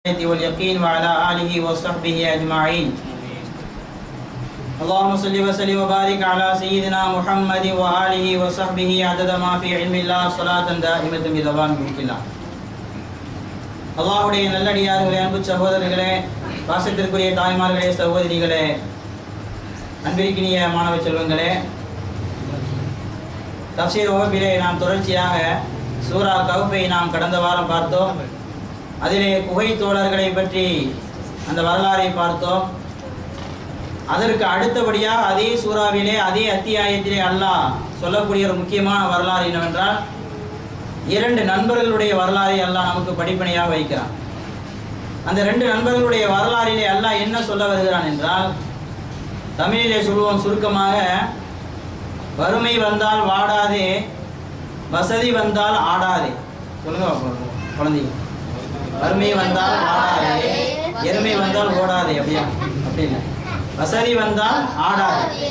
واليقين وعلى آله وصحبه أجمعين اللهم صل وسلم وبارك على سيدنا محمد وآله وصحبه عدد ما في علم الله صلاة دائمة بدوام ملك الله அல்லாஹுடைய நல்லடியார்களே அன்பு சகோதரர்களே பாசத்திற்குரிய தாய்மார்களே சகோதரிகளே அன்பிற்கினிய மாணவ செல்வங்களே தப்சீர் வகுப்பிலே நாம் தொடர்ச்சியாக சூரா கவுப்பை நாம் கடந்த வாரம் பார்த்தோம் அதிலே குகை தோழர்களை பற்றி அந்த வரலாறை பார்த்தோம் அதற்கு அடுத்தபடியாக அதே சூறாவிலே அதே அத்தியாயத்திலே அல்லாஹ் சொல்லக்கூடிய ஒரு முக்கியமான வரலாறு என்னவென்றால் இரண்டு நண்பர்களுடைய வரலாறை அல்லாஹ் நமக்கு படிப்பனையாக வைக்கிறான் அந்த ரெண்டு நண்பர்களுடைய வரலாறிலே அல்லாஹ் என்ன சொல்ல வருகிறான் என்றால் தமிழிலே சொல்வோம் சுருக்கமாக வறுமை வந்தால் வாடாதே வசதி வந்தால் ஆடாதே சொல்லுங்க பாப்போம், குழந்தைங்க வறுமை வந்தால் வாடாதே எருமை வந்தால் ஓடாதே அப்படியா அப்படி இல்லை வசதி வந்தால் ஆடாதே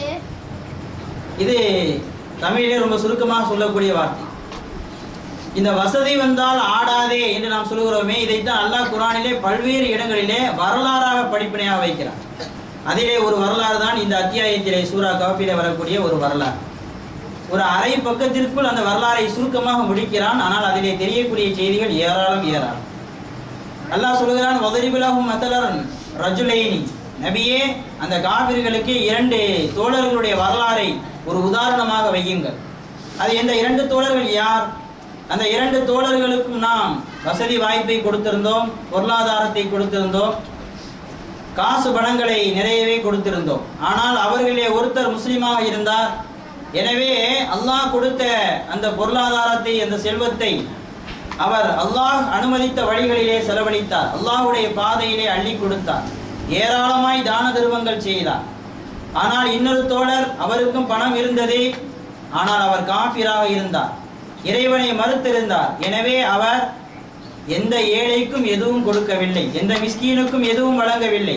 இது தமிழிலே ரொம்ப சுருக்கமாக சொல்லக்கூடிய வார்த்தை இந்த வசதி வந்தால் ஆடாதே என்று நாம் சொல்கிறோமே இதைத்தான் அல்லாஹ் குரானிலே பல்வேறு இடங்களிலே வரலாறாக படிப்பினையாக வைக்கிறான் அதிலே ஒரு வரலாறு தான் இந்த அத்தியாயத்திலே சூரா கவப்பிலே வரக்கூடிய ஒரு வரலாறு ஒரு அரை பக்கத்திற்குள் அந்த வரலாறை சுருக்கமாக முடிக்கிறான் ஆனால் அதிலே தெரியக்கூடிய செய்திகள் ஏராளம் ஏராளம் அல்லாஹ் சொல்கிறான் வதரிபிலகும் மத்தலரன் ரஜுலைனி நபியே அந்த காவிர்களுக்கு இரண்டு தோழர்களுடைய வரலாறை ஒரு உதாரணமாக வையுங்கள் அது எந்த இரண்டு தோழர்கள் யார் அந்த இரண்டு தோழர்களுக்கும் நாம் வசதி வாய்ப்பை கொடுத்திருந்தோம் பொருளாதாரத்தை கொடுத்திருந்தோம் காசு பணங்களை நிறையவே கொடுத்திருந்தோம் ஆனால் அவர்களிலே ஒருத்தர் முஸ்லீமாக இருந்தார் எனவே அல்லாஹ் கொடுத்த அந்த பொருளாதாரத்தை அந்த செல்வத்தை அவர் அல்லாஹ் அனுமதித்த வழிகளிலே செலவழித்தார் அல்லாஹ்வுடைய பாதையிலே அள்ளி கொடுத்தார் ஏராளமாய் தான தர்மங்கள் செய்தார் ஆனால் இன்னொரு தோழர் அவருக்கும் பணம் இருந்தது ஆனால் அவர் காஃபிராக இருந்தார் இறைவனை மறுத்திருந்தார் எனவே அவர் எந்த ஏழைக்கும் எதுவும் கொடுக்கவில்லை எந்த மிஸ்கீனுக்கும் எதுவும் வழங்கவில்லை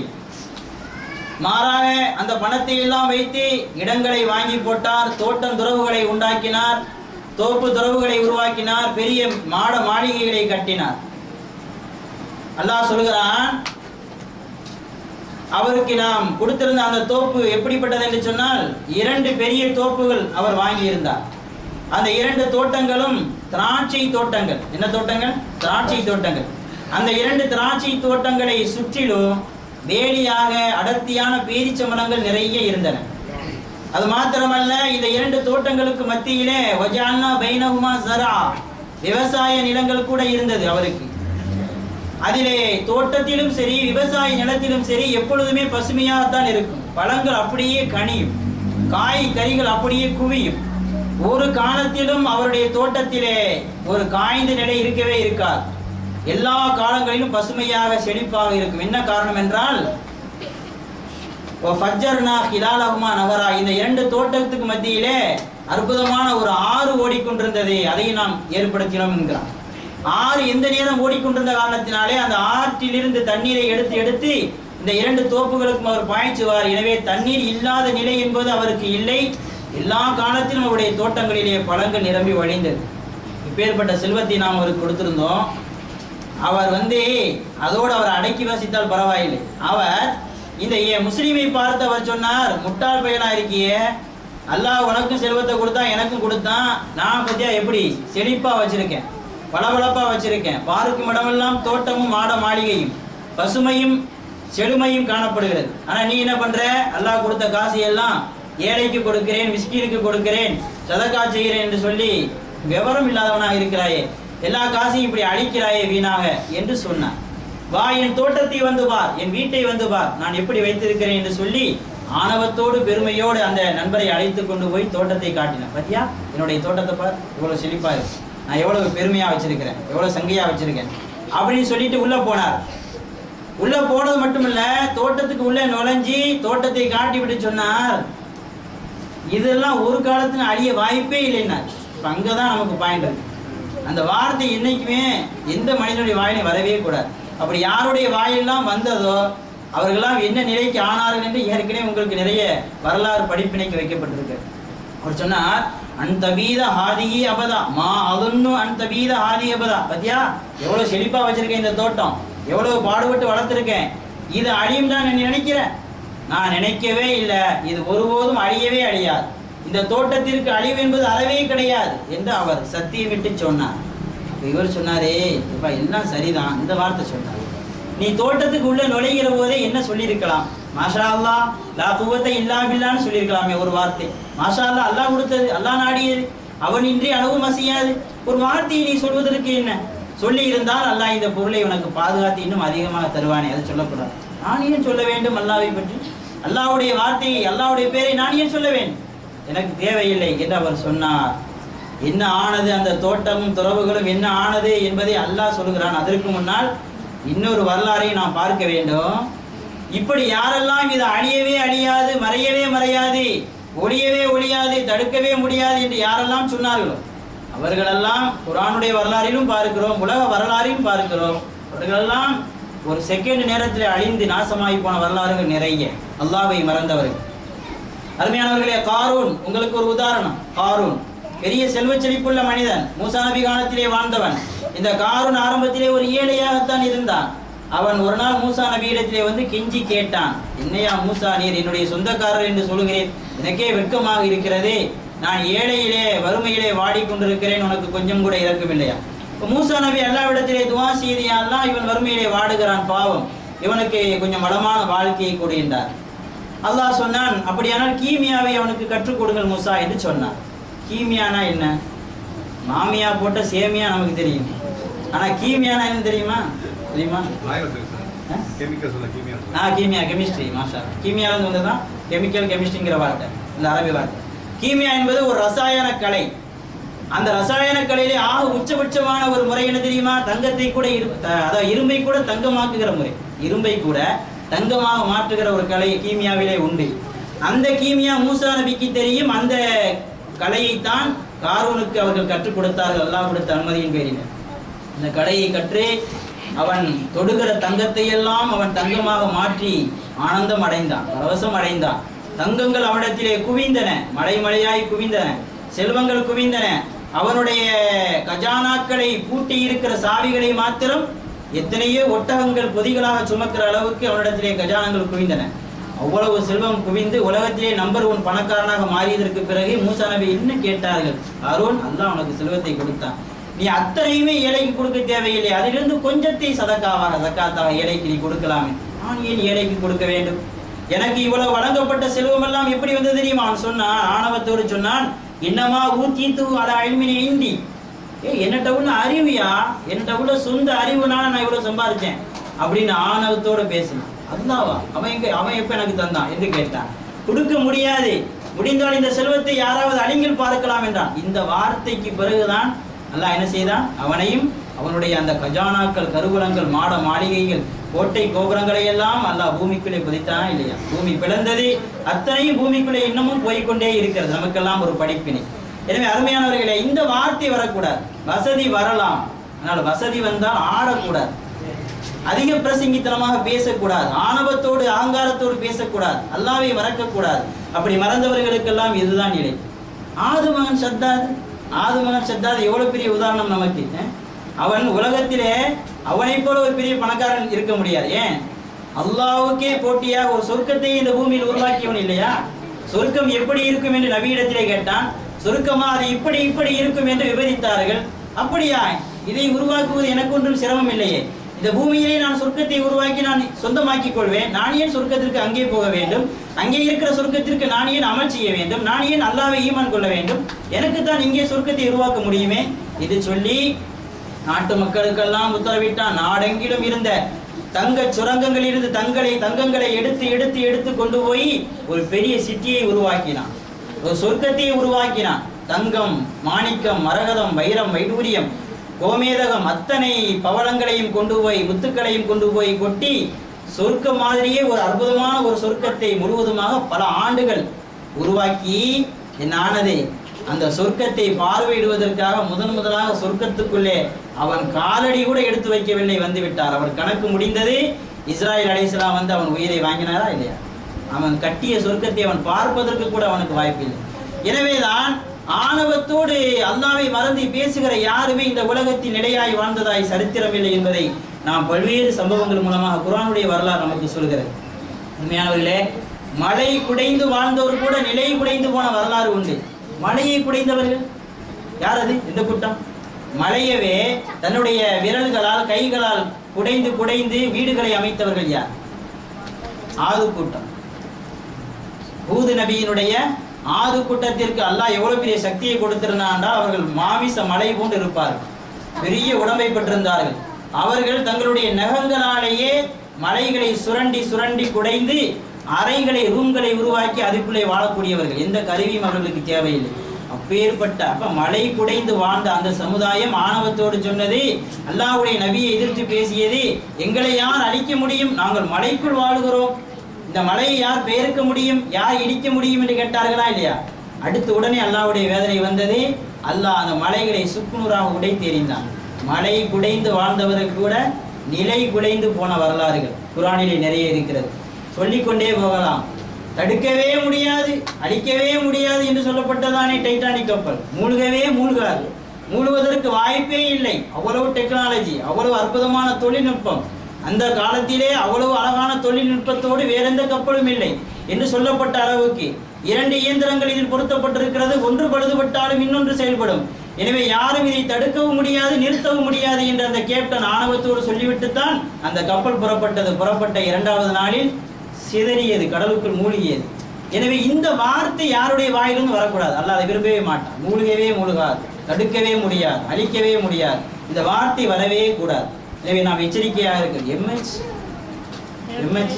மாறாக அந்த பணத்தை எல்லாம் வைத்து இடங்களை வாங்கி போட்டார் தோட்டம் துறவுகளை உண்டாக்கினார் தோப்பு துறவுகளை உருவாக்கினார் பெரிய மாட மாளிகைகளை கட்டினார் அல்லாஹ் சொல்கிறான் அவருக்கு நாம் கொடுத்திருந்த அந்த தோப்பு எப்படிப்பட்டது என்று சொன்னால் இரண்டு பெரிய தோப்புகள் அவர் வாங்கியிருந்தார் அந்த இரண்டு தோட்டங்களும் திராட்சை தோட்டங்கள் என்ன தோட்டங்கள் திராட்சை தோட்டங்கள் அந்த இரண்டு திராட்சை தோட்டங்களை சுற்றிலும் வேலியாக அடர்த்தியான பேரிச்ச மரங்கள் நிறைய இருந்தன அது மாத்திரமல்ல இந்த இரண்டு தோட்டங்களுக்கு மத்தியிலே வஜான்னா பைனகுமா சரா விவசாய நிலங்கள் கூட இருந்தது அவருக்கு அதிலே தோட்டத்திலும் சரி விவசாய நிலத்திலும் சரி எப்பொழுதுமே பசுமையாகத்தான் இருக்கும் பழங்கள் அப்படியே கனியும் காய் கறிகள் அப்படியே குவியும் ஒரு காலத்திலும் அவருடைய தோட்டத்திலே ஒரு காய்ந்த நிலை இருக்கவே இருக்காது எல்லா காலங்களிலும் பசுமையாக செழிப்பாக இருக்கும் என்ன காரணம் என்றால் ஃபஜ்ஜர்னா ஹிலாலஹுமா நகரா இந்த இரண்டு தோட்டத்துக்கு மத்தியிலே அற்புதமான ஒரு ஆறு ஓடிக்கொண்டிருந்தது அதையும் நாம் ஏற்படுத்தினோம் என்கிறான் ஆறு எந்த நேரம் ஓடிக்கொண்டிருந்த காரணத்தினாலே அந்த ஆற்றிலிருந்து தண்ணீரை எடுத்து எடுத்து இந்த இரண்டு தோப்புகளுக்கும் அவர் பாய்ச்சுவார் எனவே தண்ணீர் இல்லாத நிலை என்பது அவருக்கு இல்லை எல்லா காலத்திலும் அவருடைய தோட்டங்களிலே பழங்கள் நிரம்பி வழிந்தது இப்பேற்பட்ட செல்வத்தை நாம் அவருக்கு கொடுத்திருந்தோம் அவர் வந்து அதோடு அவர் அடக்கி வசித்தால் பரவாயில்லை அவர் இந்த ஏ- முஸ்லீமை பார்த்து அவர் சொன்னார் முட்டாள் பையனா இருக்கியே அல்லாஹ் உனக்கும் செல்வத்தை கொடுத்தா எனக்கும் கொடுத்தான் நான் பத்தியா எப்படி செழிப்பா வச்சிருக்கேன் பளபளப்பா வச்சிருக்கேன் பார்க்கும் இடமெல்லாம் தோட்டமும் மாட மாளிகையும் பசுமையும் செழுமையும் காணப்படுகிறது ஆனா நீ என்ன பண்ற அல்லாஹ் கொடுத்த காசு எல்லாம் ஏழைக்கு கொடுக்கிறேன் மிஸ்கீனுக்கு கொடுக்கிறேன் சதக்கா செய்கிறேன் என்று சொல்லி விவரம் இல்லாதவனாக இருக்கிறாயே எல்லா காசையும் இப்படி அழிக்கிறாயே வீணாக என்று சொன்னார் வா என் தோட்டத்தை வந்து பார் என் வீட்டை வந்து பார் நான் எப்படி வைத்திருக்கிறேன் என்று சொல்லி ஆணவத்தோடு பெருமையோடு அந்த நண்பரை அழைத்து கொண்டு போய் தோட்டத்தை காட்டினார் பாத்தியா என்னுடைய தோட்டத்தை பார் இவ்வளவு செழிப்பா இருக்கு நான் எவ்வளவு பெருமையா வச்சிருக்கிறேன் எவ்வளவு சங்கையா வச்சிருக்கேன் அப்படின்னு சொல்லிட்டு உள்ள போனார் உள்ள போனது மட்டுமில்ல தோட்டத்துக்கு உள்ள நுழைஞ்சி தோட்டத்தை காட்டி விட்டு சொன்னார் இதெல்லாம் ஒரு காலத்துல அழிய வாய்ப்பே இல்லைன்னார் இப்ப அங்கதான் நமக்கு பாயிண்ட் இருக்கு அந்த வார்த்தை என்னைக்குமே எந்த மனிதனுடைய வாயிலும் வரவே கூடாது அப்படி யாருடைய வாயெல்லாம் வந்ததோ அவர்களெல்லாம் என்ன நிலைக்கு ஆனார்கள் என்று ஏற்கனவே உங்களுக்கு நிறைய வரலாறு படிப்பினைக்கு வைக்கப்பட்டிருக்கு அவர் சொன்னார் அன் தபீத ஹாதிகி அபதா மா அதுன்னு அன் தபீத ஹாதி அபதா பத்தியா எவ்வளவு செழிப்பா வச்சிருக்கேன் இந்த தோட்டம் எவ்வளவு பாடுபட்டு வளர்த்துருக்கேன் இது அழியும் தான் நீ நினைக்கிற நான் நினைக்கவே இல்லை இது ஒருபோதும் அழியவே அழியாது இந்த தோட்டத்திற்கு அழிவு என்பது அறவே கிடையாது என்று அவர் சத்தியமிட்டு சொன்னார் இப்ப இவர் சொன்னாரே இப்ப எல்லாம் சரிதான் இந்த வார்த்தை சொன்னார் நீ தோட்டத்துக்கு உள்ள நுழைகிற போதே என்ன சொல்லியிருக்கலாம் மாஷா அல்லா லா குவத்தை இல்லா பில்லான்னு சொல்லியிருக்கலாமே ஒரு வார்த்தை மாஷா அல்லா அல்லாஹ் கொடுத்தது அல்லாஹ் நாடியது அவன் இன்றி அளவும் அசையாது ஒரு வார்த்தையை நீ சொல்வதற்கு என்ன சொல்லி இருந்தால் அல்லாஹ் இந்த பொருளை உனக்கு பாதுகாத்து இன்னும் அதிகமாக தருவானே அதை சொல்லக்கூடாது நான் ஏன் சொல்ல வேண்டும் அல்லாவை பற்றி அல்லாஹ்வுடைய வார்த்தையை அல்லாஹ்வுடைய பேரை நான் ஏன் சொல்ல வேண்டும் எனக்கு தேவையில்லை என்று அவர் சொன்னார் என்ன ஆனது அந்த தோட்டமும் துறவுகளும் என்ன ஆனது என்பதை அல்லாஹ் சொல்கிறான் அதற்கு முன்னால் இன்னொரு வரலாறை நாம் பார்க்க வேண்டும் இப்படி யாரெல்லாம் இது அழியவே அழியாது மறையவே மறையாது ஒளியவே ஒளியாது தடுக்கவே முடியாது என்று யாரெல்லாம் சொன்னார்களோ அவர்களெல்லாம் குரானுடைய வரலாறிலும் பார்க்கிறோம் உலக வரலாறையும் பார்க்கிறோம் அவர்களெல்லாம் ஒரு செகண்ட் நேரத்தில் அழிந்து நாசமாகி போன வரலாறுகள் நிறைய அல்லாவை மறந்தவர்கள் அருமையானவர்களே காரூன் உங்களுக்கு ஒரு உதாரணம் காரூன் பெரிய செல்வ செழிப்புள்ள மனிதன் மூசா நபி காலத்திலே வாழ்ந்தவன் இந்த காரூன் ஆரம்பத்திலே ஒரு ஏழையாகத்தான் இருந்தான் அவன் ஒரு நாள் மூசா நபியிடத்திலே வந்து கெஞ்சி கேட்டான் என்னையா மூசா நீர் என்னுடைய சொந்தக்காரர் என்று சொல்கிறேன் எனக்கே வெட்கமாக இருக்கிறது நான் ஏழையிலே வறுமையிலே வாடிக்கொண்டிருக்கிறேன் உனக்கு கொஞ்சம் கூட இறக்கம் இல்லையா இப்ப மூசா நபி அல்லாவிடத்திலே துவா செய்து "யா அல்லாஹ் இவன் வறுமையிலே வாடுகிறான் பாவம் இவனுக்கு கொஞ்சம் வளமான வாழ்க்கையை கொடு என்றார் அல்லாஹ் சொன்னான் அப்படியானால் கீமியாவை அவனுக்கு கற்றுக் கொடுங்கள் மூசா என்று சொன்னான் கீமியானா என்ன மாமியா போட்ட சேமியா நமக்கு தெரியும் ஆனா கீமியானா என்ன தெரியுமா தெரியுமா ஆ? கெமிக்கல் சொல்ல கீமியா ஆ கீமியா கெமிஸ்ட்ரி மாஷா கீமியால இருந்து வந்ததுதான் கெமிக்கல் கெமிஸ்ட்ரிங்கிற வார்த்தை இந்த அரபி வார்த்தை கீமியா என்பது ஒரு ரசாயன கலை அந்த ரசாயன கலையிலே ஆக உச்சபட்சமான ஒரு முறை என்ன தெரியுமா தங்கத்தை கூட இரு- த- அதாவது இரும்பை கூட தங்கமாக்குகிற முறை இரும்பை கூட தங்கமாக மாற்றுகிற ஒரு கலை கீமியாவிலே உண்டு அந்த கீமியா மூசா நபிக்கு தெரியும் அந்த கலையைத்தான் காரூனுக்கு அவர்கள் கற்றுக் கொடுத்தார்கள் அல்லாஹ் கொடுத்த அனுமதியின் பேரில் இந்த கலையை கற்று அவன் தொடுகிற தங்கத்தை எல்லாம் அவன் தங்கமாக மாற்றி ஆனந்தம் அடைந்தான் பரவசம் அடைந்தான் தங்கங்கள் அவனிடத்திலே குவிந்தன மலை மலையாய் குவிந்தன செல்வங்கள் குவிந்தன அவனுடைய கஜானாக்களை பூட்டி இருக்கிற சாவிகளை மாத்திரம் எத்தனையோ ஒட்டகங்கள் பொதிகளாக சுமக்கிற அளவுக்கு அவனிடத்திலே கஜானங்கள் குவிந்தன அவ்வளவு செல்வம் குவிந்து உலகத்திலே நம்பர் ஒன் பணக்காரனாக மாறியதற்கு பிறகு மூசா நபி என்ன கேட்டார்கள் அருண் அல்லாஹ் உனக்கு செல்வத்தை கொடுத்தான் நீ அத்தனையுமே ஏழைக்கு கொடுக்க தேவையில்லை அதிலிருந்து கொஞ்சத்தை சதக்காவாக சக்காத்தாக ஏழைக்கு நீ கொடுக்கலாமே நான் ஏன் ஏழைக்கு கொடுக்க வேண்டும் எனக்கு இவ்வளவு வழங்கப்பட்ட செல்வம் எல்லாம் எப்படி வந்தது தெரியுமா அவன் சொன்னான் ஆணவத்தோடு சொன்னான் என்னமா ஊத்தீத்து அல அழிமினி இந்தி ஏ என்னட்ட உள்ள அறிவியா என்னட்ட உள்ள சொந்த அறிவுனால நான் இவ்வளவு சம்பாதிச்சேன் அப்படின்னு ஆணவத்தோட பேசினான் அல்லாவா அவன் எங்க அவன் எப்ப எனக்கு தந்தான் என்று கேட்டான் கொடுக்க முடியாது முடிந்தால் இந்த செல்வத்தை யாராவது அழிங்கில் பார்க்கலாம் என்றான் இந்த வார்த்தைக்கு பிறகுதான் அல்லாஹ் என்ன செய்தான் அவனையும் அவனுடைய அந்த கஜானாக்கள் கருவலங்கள் மாட மாளிகைகள் கோட்டை கோபுரங்களை எல்லாம் அல்லாஹ் பூமிக்குள்ளே புதைத்தானா இல்லையா பூமி பிளந்தது அத்தனையும் பூமிக்குள்ளே இன்னமும் போய்க்கொண்டே இருக்கிறது நமக்கெல்லாம் ஒரு படிப்பினை எனவே அருமையானவர்களே இந்த வார்த்தை வரக்கூடாது வசதி வரலாம் ஆனால் வசதி வந்தால் ஆடக்கூடாது அதிக பிரசங்கித்தனமாக பேசக்கூடாது ஆணவத்தோடு அகங்காரத்தோடு பேசக்கூடாது அல்லாவை மறக்கக்கூடாது அப்படி மறந்தவர்களுக்கெல்லாம் இதுதான் நிலை ஆது மகன் சத்தாது ஆது மகன் சத்தாது எவ்வளவு பெரிய உதாரணம் நமக்கு அஹ்? அவன் உலகத்திலே அவனைப் போல ஒரு பெரிய பணக்காரன் இருக்க முடியாது ஏன் அல்லாவுக்கே போட்டியாக ஒரு சொர்க்கத்தை இந்த பூமியில் உருவாக்கியவன் இல்லையா சொர்க்கம் எப்படி இருக்கும் என்று நபியிடத்திலே கேட்டான் சொர்க்கமா அது இப்படி இப்படி இருக்கும் என்று விவரித்தார்கள் அப்படியா இதை உருவாக்குவது எனக்கு ஒன்றும் சிரமம் இல்லையே இந்த பூமியிலே நான் சொர்க்கத்தை உருவாக்கி நான் சொந்தமாக்கிக் கொள்வேன் நான் ஏன் சொர்க்கத்திற்கு அங்கே போக வேண்டும் அங்கே இருக்கிற சொர்க்கத்திற்கு நான் ஏன் அமல் செய்ய வேண்டும் நான் ஏன் அல்லாவை ஈமான் கொள்ள வேண்டும் எனக்கு தான் இங்கே சொர்க்கத்தை உருவாக்க முடியுமே இது சொல்லி நாட்டு மக்களுக்கெல்லாம் உத்தரவிட்டான் நாடெங்கிலும் இருந்த தங்க சுரங்கங்களில் இருந்து தங்களை தங்கங்களை எடுத்து எடுத்து எடுத்து கொண்டு போய் ஒரு பெரிய சிட்டியை உருவாக்கினான் ஒரு சொர்க்கத்தையே உருவாக்கினான் தங்கம் மாணிக்கம் மரகதம் வைரம் வைடூரியம் கோமேதகம் அத்தனை பவளங்களையும் கொண்டு போய் முத்துக்களையும் கொண்டு போய் கொட்டி சொர்க்க மாதிரியே ஒரு அற்புதமான ஒரு சொர்க்கத்தை முழுவதுமாக பல ஆண்டுகள் உருவாக்கி என்ன ஆனது அந்த சொர்க்கத்தை பார்வையிடுவதற்காக முதன் முதலாக சொர்க்கத்துக்குள்ளே அவன் காலடி கூட எடுத்து வைக்கவில்லை வந்து விட்டார் அவர் கணக்கு முடிந்தது இஸ்ராயல் அலைஹிஸ்ஸலாம் வந்து அவன் உயிரை வாங்கினாரா இல்லையா அவன் கட்டிய சொர்க்கத்தை அவன் பார்ப்பதற்கு கூட அவனுக்கு வாய்ப்பில்லை எனவேதான் ஆணவத்தோடு அல்லாவை மறந்து பேசுகிற யாருமே இந்த உலகத்தில் நிலையாய் வாழ்ந்ததாய் சரித்திரமில்லை என்பதை நாம் பல்வேறு சம்பவங்கள் மூலமாக குர்ஆனுடைய வரலாறு நமக்கு சொல்கிறது உண்மையானவர்களே மழை குடைந்து வாழ்ந்தவர் கூட நிலை குடைந்து போன வரலாறு உண்டு மழையை குடைந்தவர்கள் யார் அது எந்த கூட்டம் மழையவே தன்னுடைய விரல்களால் கைகளால் குடைந்து குடைந்து வீடுகளை அமைத்தவர்கள் யார் ஆது கூட்டம் ஹூது நபியினுடைய ஆது கூட்டத்திற்கு அல்லாஹ் எவ்வளவு பெரிய சக்தியை கொடுத்திருந்தாண்டா அவர்கள் மாமிச மலை போன்று இருப்பார்கள் பெரிய உடம்பை பெற்றிருந்தார்கள் அவர்கள் தங்களுடைய நகங்களாலேயே மலைகளை சுரண்டி சுரண்டி குடைந்து அறைகளை ரூம்களை உருவாக்கி அதுக்குள்ளே வாழக்கூடியவர்கள் எந்த கருவியும் அவர்களுக்கு தேவையில்லை அப்பேற்பட்ட அப்ப மலை குடைந்து வாழ்ந்த அந்த சமுதாயம் ஆணவத்தோடு சொன்னது அல்லாஹ்வுடைய நபியை எதிர்த்து பேசியது எங்களை யார் அழிக்க முடியும் நாங்கள் மலைக்குள் வாழுகிறோம் இந்த மலையை யார் பெயர்க்க முடியும் யார் இடிக்க முடியும் என்று கேட்டார்களா இல்லையா அடுத்து உடனே அல்லாஹ்வுடைய வேதனை வந்தது அல்லாஹ் அந்த மலைகளை சுக்குநூறாக உடைத்து எறிந்தான் மலை குடைந்து வாழ்ந்தவர்கள் கூட நிலை குலைந்து போன வரலாறுகள் குரானிலே நிறைய இருக்கிறது சொல்லிக்கொண்டே போகலாம் தடுக்கவே முடியாது அழிக்கவே முடியாது என்று சொல்லப்பட்டதானே டைட்டானிக் கப்பல் மூழ்கவே மூழ்காது மூழ்குவதற்கு வாய்ப்பே இல்லை அவ்வளவு டெக்னாலஜி அவ்வளவு அற்புதமான தொழில்நுட்பம் அந்த காலத்திலே அவ்வளவு அழகான தொழில்நுட்பத்தோடு வேற எந்த கப்பலும் இல்லை என்று சொல்லப்பட்ட அளவுக்கு இரண்டு இயந்திரங்கள் இதில் பொருத்தப்பட்டிருக்கிறது ஒன்று பழுதுபட்டாலும் இன்னொன்று செயல்படும் எனவே யாரும் இதை தடுக்கவும் முடியாது நிறுத்தவும் முடியாது என்று அந்த கேப்டன் ஆணவத்தோடு சொல்லிவிட்டுத்தான் அந்த கப்பல் புறப்பட்டது புறப்பட்ட இரண்டாவது நாளில் சிதறியது கடலுக்குள் மூழ்கியது எனவே இந்த வார்த்தை யாருடைய வாயிலிருந்து வரக்கூடாது அல்லாஹ் அதை விரும்பவே மாட்டான் மூழ்கவே மூழ்காது தடுக்கவே முடியாது அழிக்கவே முடியாது இந்த வார்த்தை வரவே கூடாது எனவே நாம் எச்சரிக்கையாக இருக்கு MH MH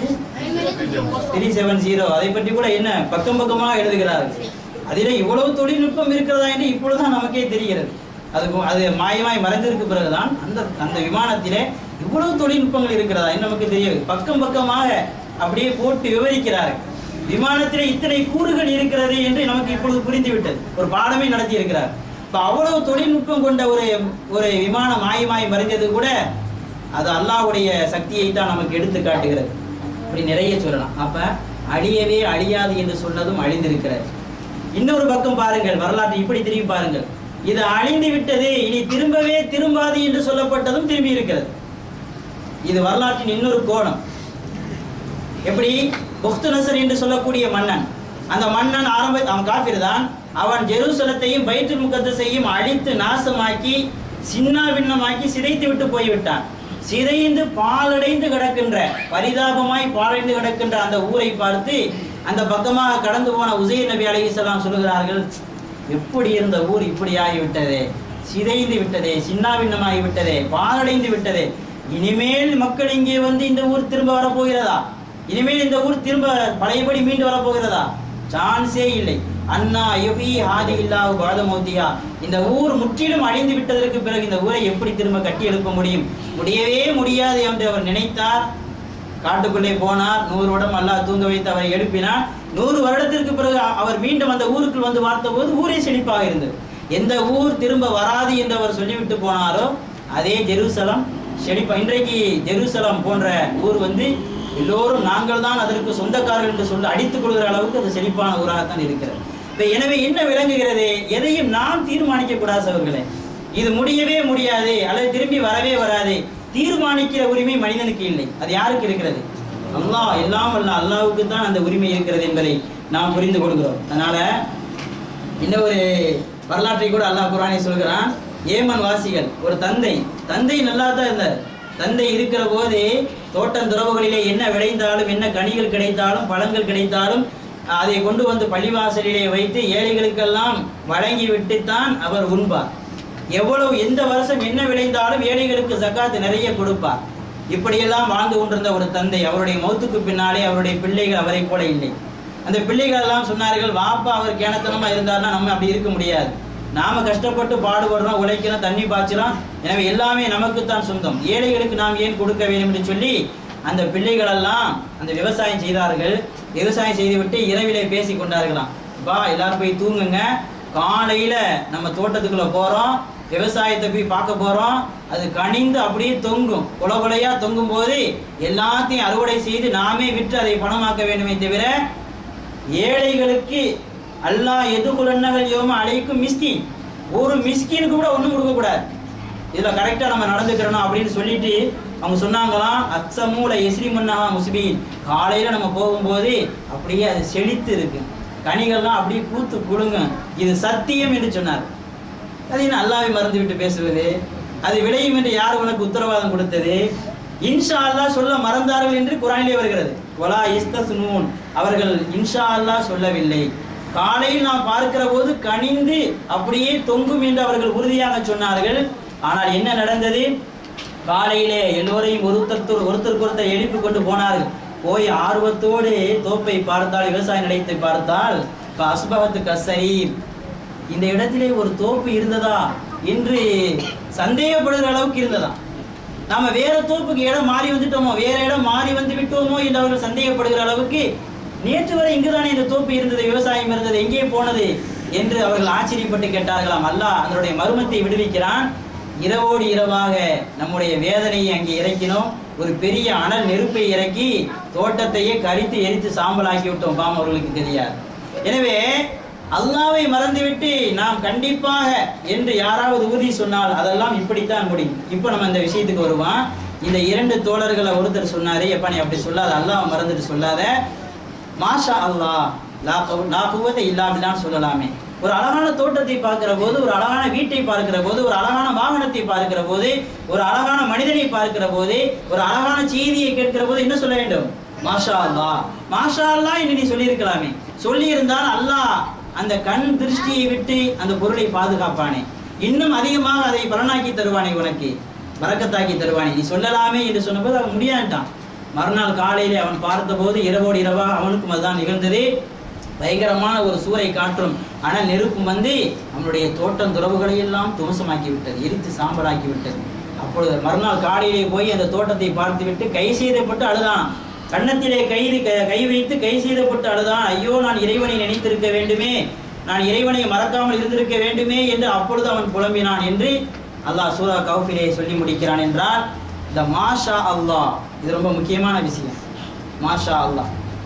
three seven zero அதை பற்றி கூட என்ன பக்கம் பக்கமாக எழுதுகிறார்கள் அதில் இவ்வளவு தொழில்நுட்பம் இருக்கிறதா என்று இப்பொழுதுதான் நமக்கே தெரிகிறது அதுக்கு அது மாயமாய் மறைந்திருக்கு பிறகுதான் அந்த அந்த விமானத்திலே இவ்வளவு தொழில்நுட்பங்கள் இருக்கிறதா என்று நமக்கு தெரியாது பக்கம் பக்கமாக அப்படியே போட்டு விவரிக்கிறார்கள் விமானத்திலே இத்தனை கூறுகள் இருக்கிறது என்று நமக்கு இப்பொழுது புரிந்துவிட்டது ஒரு பாடமே நடத்தி இருக்கிறார் இப்ப அவ்வளவு தொழில்நுட்பம் கொண்ட ஒரு ஒரு விமானம் மாயமாய் மறைந்தது கூட அது அல்லாஹ்வுடைய சக்தியை தான் நமக்கு எடுத்து காட்டுகிறது இப்படி நிறைய சொல்லலாம் அப்ப அழியவே அழியாது என்று சொன்னதும் அழிந்திருக்கிறது இன்னொரு பக்கம் பாருங்கள் வரலாற்றை இப்படி திரும்பி பாருங்கள் இது அழிந்து விட்டது இனி திரும்பவே திரும்பாது என்று சொல்லப்பட்டதும் திரும்பி இருக்கிறது இது வரலாற்றின் இன்னொரு கோணம் எப்படி புக்து நசர் என்று சொல்லக்கூடிய மன்னன் அந்த மன்னன் ஆரம்ப அவன் காபிர் தான் அவன் ஜெருசலத்தையும் பைத்துல் முகத்தஸையும் அழித்து நாசமாக்கி சின்ன பின்னமாக்கி சிதைத்து விட்டு போய்விட்டான் சிதைந்து பாலடைந்து கிடக்கின்ற பரிதாபமாய் பாலடைந்து கிடக்கின்ற அந்த ஊரை பார்த்து அந்த பக்கமாக கடந்து போன உசைர் நபி அலைஹிஸ்ஸலாம் சொல்லுகிறார்கள் எப்படி இருந்த ஊர் இப்படி ஆகிவிட்டதே சிதைந்து விட்டதே சின்னாபின்னமாகி விட்டதே பாலடைந்து விட்டதே இனிமேல் மக்கள் இங்கே வந்து இந்த ஊர் திரும்ப வரப்போகிறதா இனிமேல் இந்த ஊர் திரும்ப பழையபடி மீண்டு வரப்போகிறதா சான்ஸே இல்லை அண்ணா யுபி ஹாதி இல்லாஹு பாதமௌத்தியா இந்த ஊர் முற்றிலும் அழிந்து விட்டதற்கு பிறகு இந்த ஊரை எப்படி திரும்ப கட்டி எழுப்ப முடியும் முடியவே முடியாது என்று அவர் நினைத்தார் காட்டுக்குள்ளே போனார் நூறு வருடம் அல்லாஹ் தூங்க வைத்து அவரை எழுப்பினார் நூறு வருடத்திற்கு பிறகு அ- அவர் மீண்டும் அந்த ஊருக்குள் வந்து பார்த்தபோது ஊரே செழிப்பாக இருந்தது எந்த ஊர் திரும்ப வராது என்று அவர் சொல்லிவிட்டு போனாரோ அதே ஜெருசலம் செழிப்பா இன்றைக்கு ஜெருசலம் போன்ற ஊர் வந்து எல்லோரும் நாங்கள் தான் அதற்கு சொந்தக்காரர்கள் என்று சொல்லி அடித்துக் கொள்கிற அளவுக்கு அது செழிப்பான ஊராகத்தான் இருக்கிறது இப்ப எனவே என்ன விளங்குகிறது எதையும் நாம் தீர்மானிக்க கூடாது அவர்களே இது முடியவே முடியாது அல்லது திரும்பி வரவே வராது தீர்மானிக்கிற உரிமை மனிதனுக்கு இல்லை அது யாருக்கு இருக்கிறது அல்லாஹ் எல்லாம் அல்ல அல்லாஹ்வுக்கு தான் அந்த உரிமை இருக்கிறது என்பதை நாம் புரிந்து கொள்கிறோம் அதனால இன்னும் ஒரு வரலாற்றை கூட அல்லாஹ் குரானே சொல்கிறான் ஏமன் வாசிகள் ஒரு தந்தை தந்தை நல்லா தான் இருந்தார் தந்தை இருக்கிற போது தோட்டம் துறவுகளிலே என்ன விளைந்தாலும் என்ன கனிகள் கிடைத்தாலும் பழங்கள் கிடைத்தாலும் அதை கொண்டு வந்து பள்ளிவாசலிலே வைத்து ஏழைகளுக்கெல்லாம் வழங்கி விட்டுத்தான் அவர் உண்பார் எவ்வளவு எந்த வருஷம் என்ன விளைந்தாலும் ஏழைகளுக்கு ஜக்காத்து நிறைய கொடுப்பார் இப்படியெல்லாம் வாழ்ந்து கொண்டிருந்த ஒரு தந்தை அவருடைய மௌத்துக்கு பின்னாலே அவருடைய பிள்ளைகள் அவரை போல இல்லை அந்த பிள்ளைகள் எல்லாம் சொன்னார்கள் வாப்பா அவர் கேனத்தனமா இருந்தாருன்னா நம்ம அப்படி இருக்க முடியாது நாம கஷ்டப்பட்டு பாடுபடுறோம் உழைக்கிறோம் தண்ணி பாய்ச்சலாம் எனவே எல்லாமே நமக்குத்தான் சொந்தம் ஏழைகளுக்கு நாம் ஏன் கொடுக்க வேண்டும் என்று சொல்லி அந்த பிள்ளைகள் எல்லாம் அந்த விவசாயம் செய்தார்கள் விவசாயம் செய்துவிட்டு இரவிலே பேசி கொண்டார்களாம் பா எல்லாரும் போய் தூங்குங்க காலையில நம்ம தோட்டத்துக்குள்ள போறோம் விவசாயத்தை போய் பார்க்க போறோம் அது கனிந்து அப்படியே தொங்கும் கொலை கொலையா தொங்கும் போது எல்லாத்தையும் அறுவடை செய்து நாமே விற்று அதை பணமாக்க வேண்டுமே தவிர ஏழைகளுக்கு அல்லாஹ் எதுகுலன்னகள் யோம அழைக்கும் மிஸ்கின் ஒரு மிஸ்கினுக்கு கூட ஒன்றும் கொடுக்க கூடாது இதுல கரெக்டா நம்ம நடந்துக்கிறணும் அப்படின்னு சொல்லிட்டு அவங்க சொன்னாங்களாம் அச்சமூல எஸ்ரி மன்னஹா முஸ்பீன் காலையில நம்ம போகும்போது அப்படியே அது செழித்து இருக்கு கனிகள்லாம் அப்படியே பூத்து குலுங்க இது சத்தியம் என்று சொன்னார் அது என்ன அல்லாவை மறந்து விட்டு பேசுவது அது விளையும் என்று யார் உனக்கு உத்தரவாதம் கொடுத்தது இன்ஷா அல்லாஹ் சொல்ல மறந்தார்கள் என்று குரானிலே வருகிறது வலா இஸ்தஸ்னூன் அவர்கள் இன்ஷா அல்லாஹ் சொல்லவில்லை காலையில் நாம் பார்க்கிற போது கனிந்து அப்படியே தொங்கும் என்று அவர்கள் உறுதியாக சொன்னார்கள் ஆனால் என்ன நடந்தது காலையிலே எல்லோரையும் ஒருத்தர் ஒருத்தருக்கு ஒருத்தர் எழுப்பி கொண்டு போனார்கள் போய் ஆர்வத்தோடு தோப்பை பார்த்தால் விவசாய நிலையத்தை பார்த்தால் அஸ்பகத்து கசரீர் இந்த இடத்திலே ஒரு தோப்பு இருந்ததா என்று சந்தேகப்படுகிற அளவுக்கு இருந்ததா நாம வேற தோப்புக்கு இடம் மாறி வந்துட்டோமோ வேற இடம் மாறி வந்து விட்டோமோ என்று அவர்கள் சந்தேகப்படுகிற அளவுக்கு நேற்று வரை இங்குதானே இந்த தோப்பு இருந்தது விவசாயம் இருந்தது எங்கே போனது என்று அவர்கள் ஆச்சரியப்பட்டு கேட்டார்களாம் அல்லாஹ் அதனுடைய மர்மத்தை விடுவிக்கிறான் இரவோடு இரவாக நம்முடைய வேதனையை அங்கே இறக்கினோம் ஒரு பெரிய அனல் நெருப்பை இறக்கி தோட்டத்தையே கரித்து எரித்து சாம்பலாக்கி விட்டோம் பாம் அவர்களுக்கு தெரியாது எனவே அல்லாவை மறந்துவிட்டு நாம் கண்டிப்பாக என்று யாராவது உறுதி சொன்னால் அதெல்லாம் இப்படித்தான் முடியும் இப்போ நம்ம இந்த விஷயத்துக்கு வருவோம் இந்த இரண்டு தோழர்களை ஒருத்தர் சொன்னாரு எப்பா நீ அப்படி சொல்லாத அல்லாஹ் மறந்துட்டு சொல்லாத மாஷா அல்லாஹ் லா கவு- லா குவத்தை இல்லாமலான்னு சொல்லலாமே ஒரு அழகான தோட்டத்தை பார்க்கிற போது ஒரு அழகான வீட்டை பார்க்கிற போது ஒரு அழகான வாகனத்தை பார்க்கிற போது ஒரு அழகான மனிதனை பார்க்கிற போது ஒரு அழகான செய்தியை கேட்கிற போது என்ன சொல்ல வேண்டும் மாஷா அல்லாஹ் மாஷா அல்லாஹ் என்று நீ சொல்லியிருக்கலாமே சொல்லியிருந்தால் அல்லாஹ் அந்த கண் திருஷ்டியை விட்டு அந்த பொருளை பாதுகாப்பானே இன்னும் அதிகமாக அதை பலனாக்கி தருவானே உனக்கு வரக்கத்தாக்கி தருவானே நீ சொல்லலாமே என்று சொன்னபோது அவன் முடியாட்டான் மறுநாள் காலையிலே அவன் பார்த்தபோது இரவோடு இரவாக அவனுக்கும் அதுதான் நிகழ்ந்தது பயங்கரமான ஒரு சூறை காற்றும் அனல் நெருப்பும் வந்து அவனுடைய தோட்டம் துறவுகளை எல்லாம் துவசமாக்கி விட்டது எரித்து சாம்பலாக்கி விட்டது அப்பொழுது மறுநாள் காலையிலே போய் அந்த தோட்டத்தை பார்த்துவிட்டு கை செய்தப்பட்டு அழுதான் கன்னத்திலே கைது க- கை வைத்து கை செய்தப்பட்டு அழுதான் ஐயோ நான் இறைவனை நினைத்திருக்க வேண்டுமே நான் இறைவனை மறக்காமல் இருந்திருக்க வேண்டுமே என்று அப்பொழுது அவன் புலம்பினான் என்று அல்லாஹ் சூரா கௌஃபிலே சொல்லி முடிக்கிறான் என்றால் இந்த மாஷா அல்லாஹ் இது ரொம்ப முக்கியமான விஷயம் மாஷா அல்லாஹ்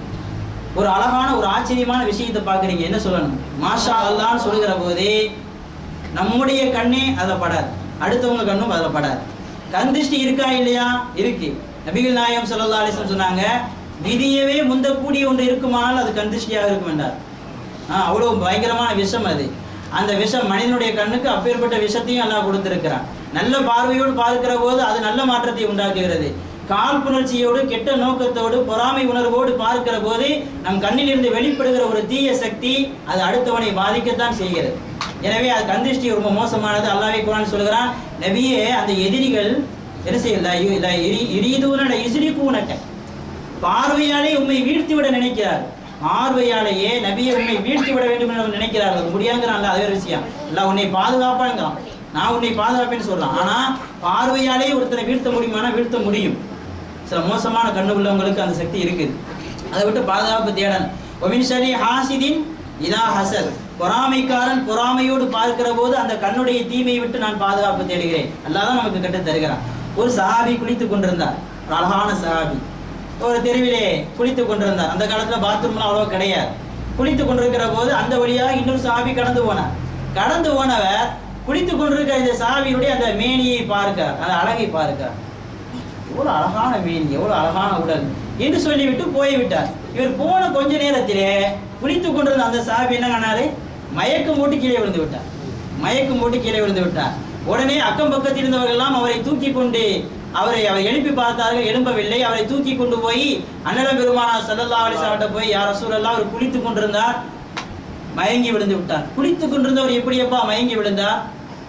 ஒரு அழகான ஒரு ஆச்சரியமான விஷயத்தை பார்க்குறீங்க என்ன சொல்லணும் மாஷா அல்லான்னு சொல்லுகிற போதே நம்முடைய கண்ணே அதில் படாது அடுத்தவங்க கண்ணும் அதில் படாது கண் திருஷ்டி இருக்கா இல்லையா இருக்கு நபிகள் நாயகம் ஸல்லல்லாஹு அலைஹி வஸல்லம் சொன்னாங்க விதியவே முந்தக்கூடிய ஒன்று இருக்குமானால் அது கண் திருஷ்டியாக இருக்கும் என்றார் ஆ, அவ்வளவு பயங்கரமான விஷம் அது அந்த விஷம் மனிதனுடைய கண்ணுக்கு அப்பேற்பட்ட விஷத்தையும் அல்லாஹ் கொடுத்திருக்கிறான் நல்ல பார்வையோடு பார்க்கிற போது அது நல்ல மாற்றத்தை உண்டாக்குகிறது காழ்ப்புணர்ச்சியோடு கெட்ட நோக்கத்தோடு பொறாமை உணர்வோடு பார்க்கிற போது நம் கண்ணிலிருந்து வெளிப்படுகிற ஒரு தீய சக்தி அது அடுத்தவனை பாதிக்கத்தான் செய்கிறது எனவே அது கந்திஷ்டி ரொம்ப மோசமானது அல்லாஹ்வே குரான் சொல்கிறான் நபியே அந்த எதிரிகள் என்ன செய்யல இடிதூன இசிறி கூனட்ட பார்வையாலே உண்மை வீழ்த்தி விட நினைக்கிறார் பார்வையாலேயே நபியை உன்னை வீழ்த்தி விட வேண்டும் என்று அவன் நினைக்கிறார்கள் அது முடியாங்கிறான்ல அது வேற விஷயம் இல்ல உன்னை பாதுகாப்பாங்கிறான் நான் உன்னை பாதுகாப்பேன்னு சொல்றான் ஆனா பார்வையாலே ஒருத்தரை வீழ்த்த முடியுமானா வீழ்த்த முடியும் சில மோசமான கண்ணு உள்ளவங்களுக்கு அந்த சக்தி இருக்குது அதை விட்டு பாதுகாப்பு தேடணும் ஒமின் சரி ஹாசிதின் இதா ஹசத் பொறாமைக்காரன் பொறாமையோடு பார்க்கிற போது அந்த கண்ணுடைய தீமையை விட்டு நான் பாதுகாப்பு தேடுகிறேன் அல்லாதான் நமக்கு கற்றுத் தருகிறான் ஒரு சஹாபி குளித்துக் கொண்டிருந்தார் ஒரு அழகான சஹாபி ஒரு தெருவிலே குளித்துக் கொண்டிருந்தார் அந்த காலத்துல பாத்ரூம்லாம் அவ்வளோ கிடையாது குளித்துக் கொண்டிருக்கிற போது அந்த வழியாக இன்னொரு சாபி கடந்து போனார் கடந்து போனவர் குளித்துக் கொண்டிருக்கிற இந்த சாவியுடைய அந்த மேனியை பார்க்கிறார் அந்த அழகை பார்க்கிறார் எவ்வளவு அழகான மேனி எவ்வளவு அழகான உடல் என்று சொல்லிவிட்டு போய்விட்டார் இவர் போன கொஞ்ச நேரத்திலே குளித்துக் கொண்டிருந்த அந்த சாபி என்ன பண்ணாரு மயக்கம் போட்டு கீழே விழுந்து விட்டார் மயக்கம் போட்டு கீழே விழுந்து விட்டார் உடனே அக்கம் பக்கத்தில் இருந்தவர்கள் எல்லாம் அவரை தூக்கி கொண்டு அவரை அவர் எழுப்பி பார்த்தார்கள் எழும்பவில்லை அவரை தூக்கி கொண்டு போய் அண்ணலம் பெருமானா சல்லல்லா அலிசாவிட்ட போய் யார் ரசூலெல்லாம் அவர் குளித்துக் கொண்டிருந்தார் மயங்கி விழுந்து விட்டார் குளித்துக் கொண்டிருந்தவர் எப்படியப்பா மயங்கி விழுந்தார்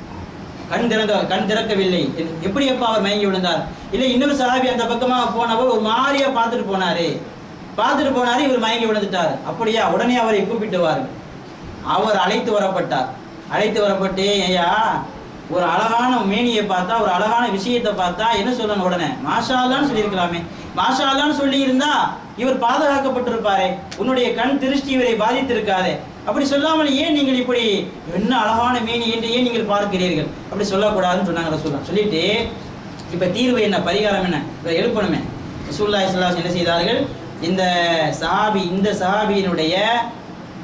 கண் திறந்த கண் திறக்கவில்லை எப்படி அப்பா அவர் மயங்கி விழுந்தார் இல்லை இன்னொரு சஹாபி அந்த பக்கமாக போனவர் ஒரு மாதிரியா பார்த்துட்டு போனாரு பார்த்துட்டு போனாரு இவர் மயங்கி விழுந்துட்டார் அப்படியா உடனே அவரை கூப்பிட்டு வாருங்கள் அவர் அழைத்து வரப்பட்டார் அழைத்து வரப்பட்டு ஐயா ஒரு அழகான மேனியை பார்த்தா ஒரு அழகான விஷயத்தை பார்த்தா என்ன சொல்லணும் உடனே மாஷா அல்லான்னு சொல்லியிருக்கலாமே மாஷா அல்லான்னு சொல்லி இருந்தா இவர் பாதுகாக்கப்பட்டிருப்பாரே உன்னுடைய கண் திருஷ்டி இவரை பாதித்திருக்காதே அப்படி சொல்லாமல் ஏன் நீங்கள் இப்படி என்ன அழகான மேனி என்று ஏன் நீங்கள் பார்க்கிறீர்கள் அப்படி சொல்லக்கூடாதுன்னு சொன்னாங்க ரசூல்லா சொல்லிட்டு இப்ப தீர்வு என்ன பரிகாரம் என்ன இப்ப எழுப்பணுமே ரசூல்லா இஸ்லாம் என்ன செய்தார்கள் இந்த சஹாபி இந்த சஹாபியினுடைய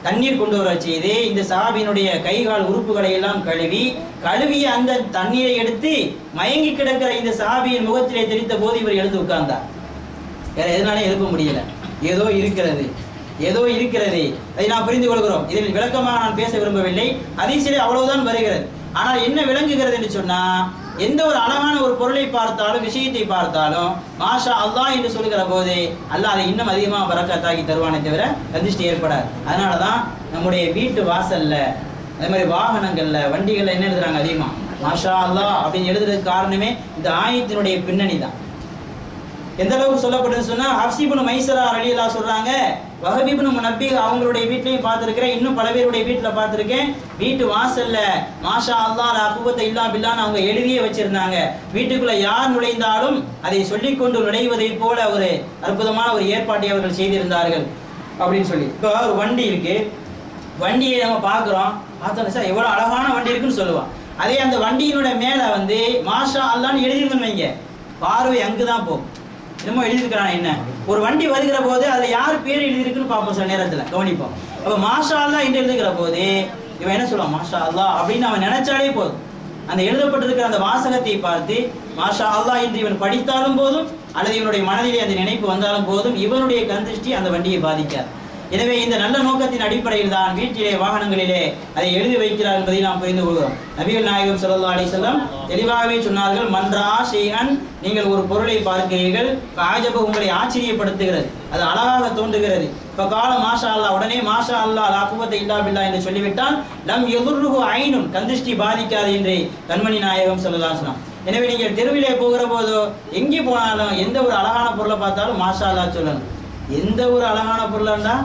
தண்ணீர் கொண்டு வர செய்து இந்த சஹாபியினுடைய கை கால் உறுப்புகளை எல்லாம் கழுவி கழுவிய அந்த தண்ணீரை எடுத்து மயங்கி கிடக்கிற இந்த சஹாபியின் முகத்திலே தெரித்த போது இவர் எழுந்து உட்கார்ந்தார் வேற எதனாலும் எழுப்ப முடியல ஏதோ இருக்கிறது ஏதோ இருக்கிறது அதை நாம் புரிந்து கொள்கிறோம் இதில் விளக்கமாக நான் பேச விரும்பவில்லை ஹதீஸிலே அவ்வளவுதான் வருகிறது ஆனால் என்ன விளங்குகிறது என்று சொன்னா எந்த ஒரு அழகான ஒரு பொருளை பார்த்தாலும் விஷயத்தை பார்த்தாலும் மாஷா அல்லாஹ் என்று சொல்லுகிற போது அல்லாஹ் அதை இன்னும் அதிகமாக வரக்கத்தாக்கி தருவானே தவிர கந்திஷ்டி ஏற்படாது அதனால தான் நம்முடைய வீட்டு வாசல்ல அதே மாதிரி வாகனங்கள்ல வண்டிகள்ல என்ன எழுதுறாங்க அதிகமா மாஷா அல்லாஹ் அப்படின்னு எழுதுறதுக்கு காரணமே இந்த ஆயத்தினுடைய பின்னணி தான் எந்த அளவுக்கு சொல்லப்படுதுன்னு சொன்னா ஹப்சிபுன் மைசரா அலியல்லா சொல்றாங்க வஹபிபுன் நபி அவங்களுடைய வீட்லயும் பார்த்திருக்கிறேன் இன்னும் பல பேருடைய வீட்டுல பார்த்திருக்கேன் வீட்டு வாசல்ல மாஷா அல்லாஹ் லா குவத்த இல்லா பில்லான்னு அவங்க எழுதியே வச்சிருந்தாங்க வீட்டுக்குள்ள யார் நுழைந்தாலும் அதை சொல்லிக்கொண்டு நுழைவதை போல ஒரு அற்புதமான ஒரு ஏற்பாட்டை அவர்கள் செய்திருந்தார்கள் அப்படின்னு சொல்லி இப்போ ஒரு வண்டி இருக்கு வண்டியை நம்ம பார்க்குறோம் பார்த்தோம் சார் எவ்வளோ அழகான வண்டி இருக்குன்னு சொல்லுவான் அதே அந்த வண்டியினோட மேலே வந்து மாஷா அல்லான்னு எழுதிருக்குன்னு வைங்க பார்வை அங்கு தான் போகும் என்னமோ எழுதியிருக்கிறான் என்ன ஒரு வண்டி வருகிற போது அதுல யார் பேர் எழுதியிருக்குன்னு பார்ப்போம் சில நேரத்துல கவனிப்போம் அப்ப மாஷா அல்லா என்று எழுதுகிற போது இவன் என்ன சொல்லுவான் மாஷா அல்லா அப்படின்னு அவன் நினைச்சாலே போதும் அந்த எழுதப்பட்டிருக்கிற அந்த வாசகத்தை பார்த்து மாஷா அல்லா என்று இவன் படித்தாலும் போதும் அல்லது இவனுடைய மனதிலே அந்த நினைப்பு வந்தாலும் போதும் இவனுடைய கந்திஷ்டி அந்த வண்டியை பாதிக்காது எனவே இந்த நல்ல நோக்கத்தின் அடிப்படையில் தான் வீட்டிலே வாகனங்களிலே அதை எழுதி வைக்கிறார் என்பதை நாம் புரிந்து கொள்கிறோம் நபிகள் நாயகம் ஸல்லல்லாஹு அலைஹி வஸல்லம் தெளிவாகவே சொன்னார்கள் மன்றா ஷைஅன் நீங்கள் ஒரு பொருளை பார்க்கிறீர்கள் ஆஜப உங்களை ஆச்சரியப்படுத்துகிறது அது அழகாக தோன்றுகிறது இப்ப கால மாஷா அல்லாஹ் உடனே மாஷா அல்லாஹ் லா குவத்த இல்லா பில்லா என்று சொல்லிவிட்டால் லம் எதுர்ருகு ஐனுன் கந்திஷ்டி பாதிக்காது என்று கண்மணி நாயகம் ஸல்லல்லாஹு அலைஹி வஸல்லம் எனவே நீங்கள் தெருவிலே போகிற போதோ எங்கே போனாலும் எந்த ஒரு அழகான பொருளை பார்த்தாலும் மாஷா அல்லாஹ் சொல்லணும் எந்த ஒரு அழகான பொருளாண்டா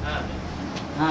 ஆ.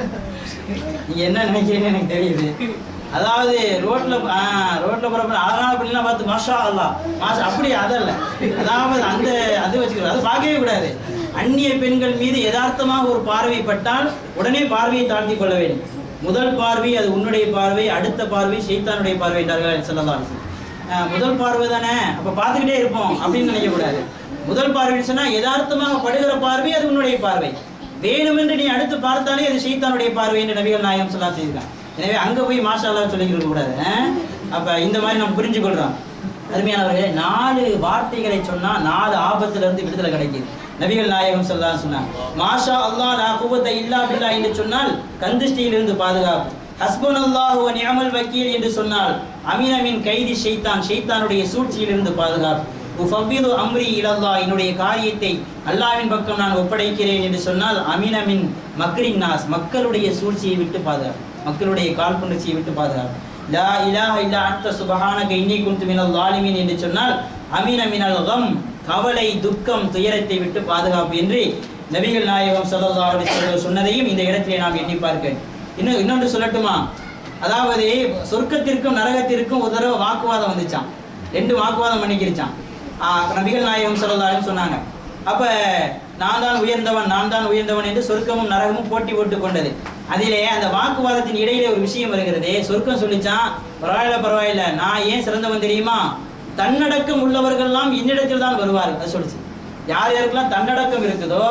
நீங்க என்ன நினைக்கிறீங்கன்னு எனக்கு தெரியுது அதாவது ரோட்ல ஆ, ரோட்ல போறப்ப அழகான பிள்ளைலாம் பார்த்து மாஷா அல்லா மாஷா அப்படி அதல்ல அதாவது அந்த அது வச்சுக்கிறோம் அது பார்க்கவே கூடாது அந்நிய பெண்கள் மீது யதார்த்தமாக ஒரு பார்வை பட்டால் உடனே பார்வையை தாழ்த்தி கொள்ள வேண்டும் முதல் பார்வை அது உன்னுடைய பார்வை அடுத்த பார்வை ஷைத்தானுடைய பார்வை என்றார்கள் சொல்லலாம் முதல் பார்வை தானே அப்ப பார்த்துக்கிட்டே இருப்போம் அப்படின்னு நினைக்க கூடாது முதல் பார்வைன்னு சொன்னா யதார்த்தமாக படுகிற பார்வை அது உன்னுடைய பார்வை வேணுமென்று நீ அடுத்து பார்த்தாலே அது ஷைத்தானுடைய பார்வை என்று நபிகள் நாயகம் சொல்லா செய்திருக்காங்க எனவே அங்க போய் மாஷா அல்லாஹ் சொல்லிக்கிட்டு கூடாது அஹ்? அப்ப இந்த மாதிரி நம்ம புரிஞ்சு கொள்றோம் அருமையானவர்களே நாலு வார்த்தைகளை சொன்னா நாலு ஆபத்துல இருந்து விடுதலை கிடைக்குது நபிகள் நாயகம் சொல்லலாம் சொன்னாங்க மாஷா அல்லாஹ் லா குவத்த இல்லா பில்லா என்று சொன்னால் கந்திஷ்டியிலிருந்து பாதுகாப்பு ஹஸ்பன் அல்லாஹு வ நிஅமல் வக்கீல் என்று சொன்னால் அமீனமின் கைதி ஷைத்தான் ஷைத்தானுடைய சூழ்ச்சியிலிருந்து பாதுகாப்பு உஃபவ்விது அம்ரி இலல்லாஹ் என்னுடைய காரியத்தை அல்லாஹ்வின் பக்கம் நான் ஒப்படைக்கிறேன் என்று சொன்னால் அமீனமின் மக்கரின் நாஸ் மக்களுடைய சூழ்ச்சியை விட்டு பாதுகாப்பு மக்களுடைய காழ்ப்புணர்ச்சியை விட்டு பாதுகாப்பு லா இலாஹ இல்லா அன்த சுபஹானக இன்னி குன்து மினல் ஸாலிமீன் என்று சொன்னால் அமீன மினல் கம் கவலை துக்கம் துயரத்தை விட்டு பாதுகாப்பு என்று நபிகள் நாயகம் ஸல்லல்லாஹு அலைஹி வஸல்லம் சொன்னதையும் இந்த இடத்திலே நாம் எண்ணி பார்க்க வேண்டும். இன்னும் இன்னொன்று சொல்லட்டுமா அதாவது சொர்க்கத்திற்கும் நரகத்திற்கும் ஒரு தடவை வாக்குவாதம் வந்துச்சான் ரெண்டு வாக்குவாதம் பண்ணிக்கிருச்சான் ஆ, நபிகள் நாயகம் ஸல்லல்லாஹு அலைஹி வஸல்லம் சொன்னாங்க அப்ப நான் தான் உயர்ந்தவன் நான் தான் உயர்ந்தவன் என்று சொர்க்கமும் நரகமும் போட்டி போட்டு கொண்டது அதிலே அந்த வாக்குவாதத்தின் இடையிலே ஒரு விஷயம் வருகிறது சொர்க்கம் சொல்லிச்சான் பரவாயில்ல பரவாயில்ல நான் ஏன் சிறந்தவன் தெரியுமா தன்னடக்கம் உள்ளவர்கள்லாம் என்னிடத்தில் தான் வருவார்கள் அது சொல்லுச்சு யார் யாருக்கெல்லாம் தன்னடக்கம் இருக்குதோ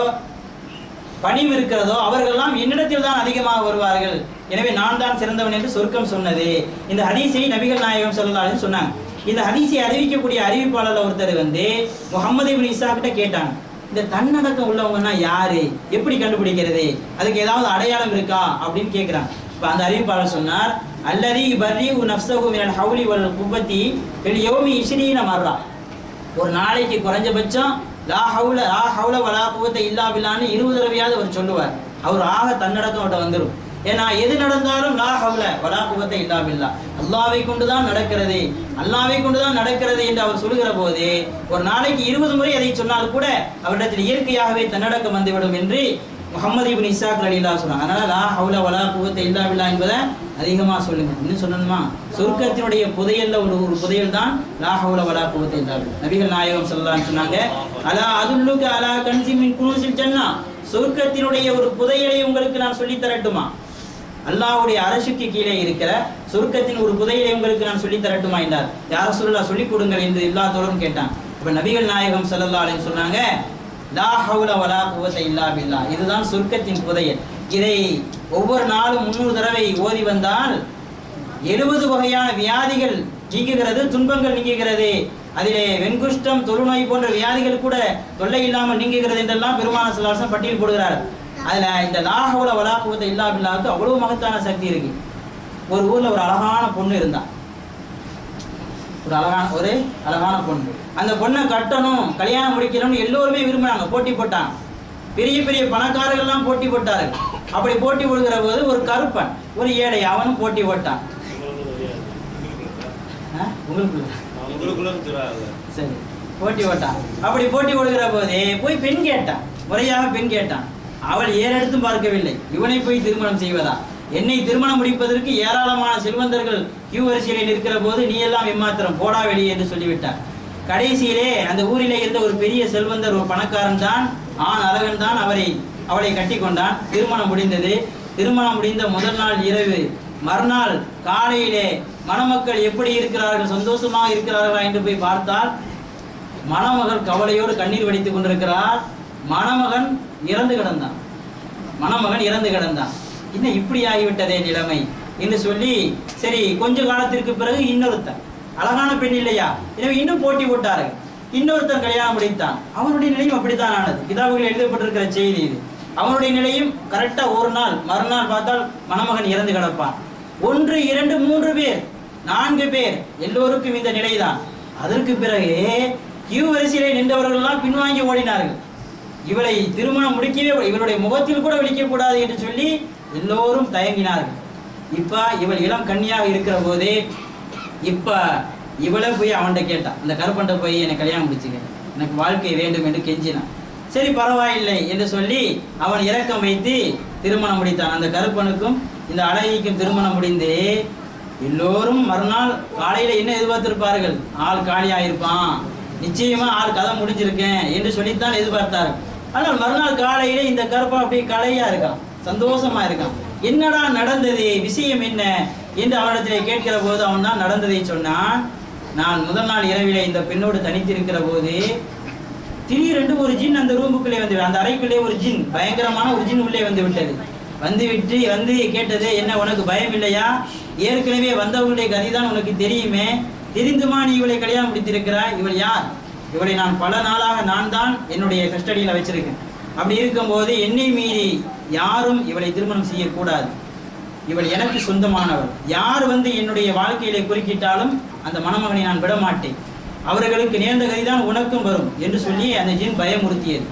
பணிவு இருக்கிறதோ அவர்கள்லாம் என்னிடத்தில் தான் அதிகமாக வருவார்கள் எனவே நான் தான் சிறந்தவன் என்று சொர்க்கம் சொன்னது இந்த ஹதீஸை நபிகள் நாயகம் சொல்லலாம் சொன்னாங்க இந்த ஹதீஸை அறிவிக்கக்கூடிய அறிவிப்பாளர் ஒருத்தர் வந்து முகமது இப்னு இசா கிட்ட கேட்டாங்க இந்த தன்னடக்கம் உள்ளவங்கன்னா யாரு எப்படி கண்டுபிடிக்கிறது அதுக்கு ஏதாவது அடையாளம் இருக்கா அப்படின்னு கேட்கிறாங்க இப்ப அந்த அறிவிப்பாளர் சொன்னார் அல்லதி பர்ரி நஃப்ஸஹு மினல் ஹவுலி வல் குவத்தி ஃபில் யௌமி இஸ்ரீன மர்ரா ஒரு நாளைக்கு குறைஞ்சபட்சம் லா ஹவுல லா ஹவுல வலா குவத்த இல்லா பில்லான்னு இருபது தடவையாவது அவர் சொல்லுவார் அவர் ஆக தன்னடக்கம் அவர்கிட்ட வந்துடும் ஏன்னா எது நடந்தாலும் லா ஹவுல வலா குவத்த இல்லா பில்லா அல்லாவை கொண்டுதான் நடக்கிறது அல்லாவை கொண்டுதான் நடக்கிறது என்று அவர் சொல்லுகிற போது ஒரு நாளைக்கு இருபது முறை அதை சொன்னால் கூட அவரிடத்தில் இயற்கையாகவே தன்னடக்கம் வந்துவிடும் என்று முகமது இப்னு இசாக் அலிலா சொன்னாங்க அதனால லா ஹவுல வலா குவத்த இல்லா பில்லா என்பதை அதிகமா சொல்லுங்க இன்னும் சொல்லணுமா சொர்க்கத்தினுடைய புதையல்ல ஒரு ஒரு புதையல் தான் லா ஹவுல வலா குவத்த இல்லா பில்லா நபிகள் நாயகம் ஸல்லல்லாஹு சொன்னாங்க அலா அதுல்லுக அலா கன்சி மின் குனூசில் ஜன்னா சொர்க்கத்தினுடைய ஒரு புதையலை உங்களுக்கு நான் சொல்லி தரட்டுமா அல்லாஹ்வுடைய அரசுக்கு கீழே இருக்கிற சொர்க்கத்தின் ஒரு புதையலை உங்களுக்கு நான் சொல்லி தரட்டுமா என்றார் யார சொல்லலாம் சொல்லிக் கொடுங்கள் என்று எல்லாத்தோடும் கேட்டான் இப்ப நபிகள் நாயகம் ஸல்லல்லாஹு அலைஹி சொன்னாங்க லா ஹவுல வலா குவத்த இல்லா பில்லா இதுதான் சொர்க்கத்தின் புதையல் இதை ஒவ்வொரு நாளும் முன்னூறு தடவை ஓதி வந்தால் எழுபது வகையான வியாதிகள் நீங்குகிறது துன்பங்கள் நீங்குகிறது அதிலே வெண்குஷ்டம் தொழுநோய் போன்ற வியாதிகள் கூட தொல்லை இல்லாமல் நீங்குகிறது என்றெல்லாம் பெருமான சிலாசம் பட்டியல் போடுகிறார் அதுல இந்த லாகவுல வலாக்குவத்தை இல்லா பில்லாவுக்கு அவ்வளவு மகத்தான சக்தி இருக்கு ஒரு ஊர்ல ஒரு அழகான பொண்ணு இருந்தா ஒரு அழகான ஒரு அழகான பொண்ணு அந்த பொண்ணை கட்டணும் கல்யாணம் முடிக்கணும்னு எல்லோருமே விரும்பினாங்க போட்டி போட்டாங்க பெரிய பெரிய பணக்காரர்கள்லாம் போட்டி போட்டார்கள் அப்படி போட்டி போடுகிற போது ஒரு கருப்பன் ஒரு ஏழை அவனும் போட்டி போட்டான் ஆ? உங்களுக்கு இல்ல. உங்களுக்குள்ள இருக்கிறாங்க சரி போட்டி போட்டான் அப்படி போட்டி போடுகிற போதே போய் பெண் கேட்டான் முறையாக பெண் கேட்டான் அவள் ஏறெடுத்தும் பார்க்கவில்லை இவனை போய் திருமணம் செய்வதா என்னை திருமணம் முடிப்பதற்கு ஏராளமான செல்வந்தர்கள் கியூ வரிசையில் இருக்கிற போது நீ எல்லாம் எம்மாத்திரம் போடா வெளியே என்று சொல்லிவிட்டார் கடைசியிலே அந்த ஊரிலே இருந்த ஒரு பெரிய செல்வந்தர் ஒரு பணக்காரன் தான் ஆண் அழகன் தான் அவரை அவளை கட்டி கொண்டான் திருமணம் முடிந்தது திருமணம் முடிந்த முதல் நாள் இரவு மறுநாள் காலையிலே மணமக்கள் எப்படி இருக்கிறார்கள் சந்தோஷமாக இருக்கிறார்களா என்று போய் பார்த்தால் மணமகள் கவலையோடு கண்ணீர் வடித்துக் கொண்டிருக்கிறார் மணமகன் இறந்து கிடந்தான் மணமகன் இறந்து கிடந்தான் இன்னும் இப்படி ஆகிவிட்டதே நிலைமை என்று சொல்லி சரி கொஞ்ச காலத்திற்கு பிறகு இன்னொருத்தன் அழகான பெண் இல்லையா எனவே இன்னும் போட்டி போட்டார்கள் இன்னொருத்தன் கல்யாணம் முடித்தான் அவனுடைய நிலையும் அப்படித்தான் ஆனது கிதாபுகளில் எழுதப்பட்டிருக்கிற செய்தி இது அவனுடைய நிலையும் கரெக்டா ஒரு நாள் மறுநாள் பார்த்தால் மணமகன் இறந்து கிடப்பான் ஒன்று இரண்டு மூன்று பேர் நான்கு பேர் எல்லோருக்கும் இந்த நிலைதான் அதற்கு பிறகு கியூ வரிசையிலே நின்றவர்கள் எல்லாம் பின்வாங்கி ஓடினார்கள் இவளை திருமணம் முடிக்கவே இவளுடைய முகத்தில் கூட விழிக்க கூடாது என்று சொல்லி எல்லோரும் தயங்கினார்கள் இப்ப இவள் இளம் கன்னியாக இருக்கிற போதே இப்ப இவளை போய் அவன்கிட்ட கேட்டான் அந்த கருப்பன்ட்ட போய் என்னை கல்யாணம் முடிச்சுக்க எனக்கு வாழ்க்கை வேண்டும் என்று கெஞ்சினான் சரி பரவாயில்லை என்று சொல்லி அவன் இரக்கம் வைத்து திருமணம் முடித்தான் அந்த கருப்பனுக்கும் இந்த அழகிக்கும் திருமணம் முடிந்து எல்லோரும் மறுநாள் காலையில என்ன எதிர்பார்த்திருப்பார்கள் ஆள் காலியாயிருப்பான் நிச்சயமா ஆள் கதை முடிஞ்சிருக்கேன் என்று சொல்லித்தான் எதிர்பார்த்தார்கள் ஆனால் மறுநாள் காலையில இந்த கருப்பன் அப்படியே கலையா இருக்கான் சந்தோஷமா இருக்கான் என்னடா நடந்தது விஷயம் என்ன என்று அவனிடத்திலே கேட்கிற போது அவன் தான் நடந்ததை சொன்னான் நான் முதல் நாள் இரவிலே இந்த பெண்ணோடு தனித்திருக்கிற போது திடீரென்று ஒரு ஜின் அந்த ரூமுக்குள்ளே வந்து அந்த அறைக்குள்ளே ஒரு ஜின் பயங்கரமான ஒரு ஜின் உள்ளே வந்து விட்டது வந்து விட்டு வந்து கேட்டது என்ன உனக்கு பயம் இல்லையா ஏற்கனவே வந்தவர்களுடைய கதிதான் உனக்கு தெரியுமே தெரிந்துமா நீ இவளை கல்யாணம் முடித்திருக்கிறாய் இவள் யார் இவளை நான் பல நாளாக நான் தான் என்னுடைய கஸ்டடியில் வச்சிருக்கேன் அப்படி இருக்கும்போது என்னை மீறி யாரும் இவளை திருமணம் செய்யக்கூடாது இவள் எனக்கு சொந்தமானவள் யார் வந்து என்னுடைய வாழ்க்கையிலே குறுக்கிட்டாலும் அந்த மணமகனை நான் விட மாட்டேன் அவர்களுக்கு நேர்ந்த கதிதான் உனக்கும் வரும் என்று சொல்லி அந்த ஜின் பயமுறுத்தியது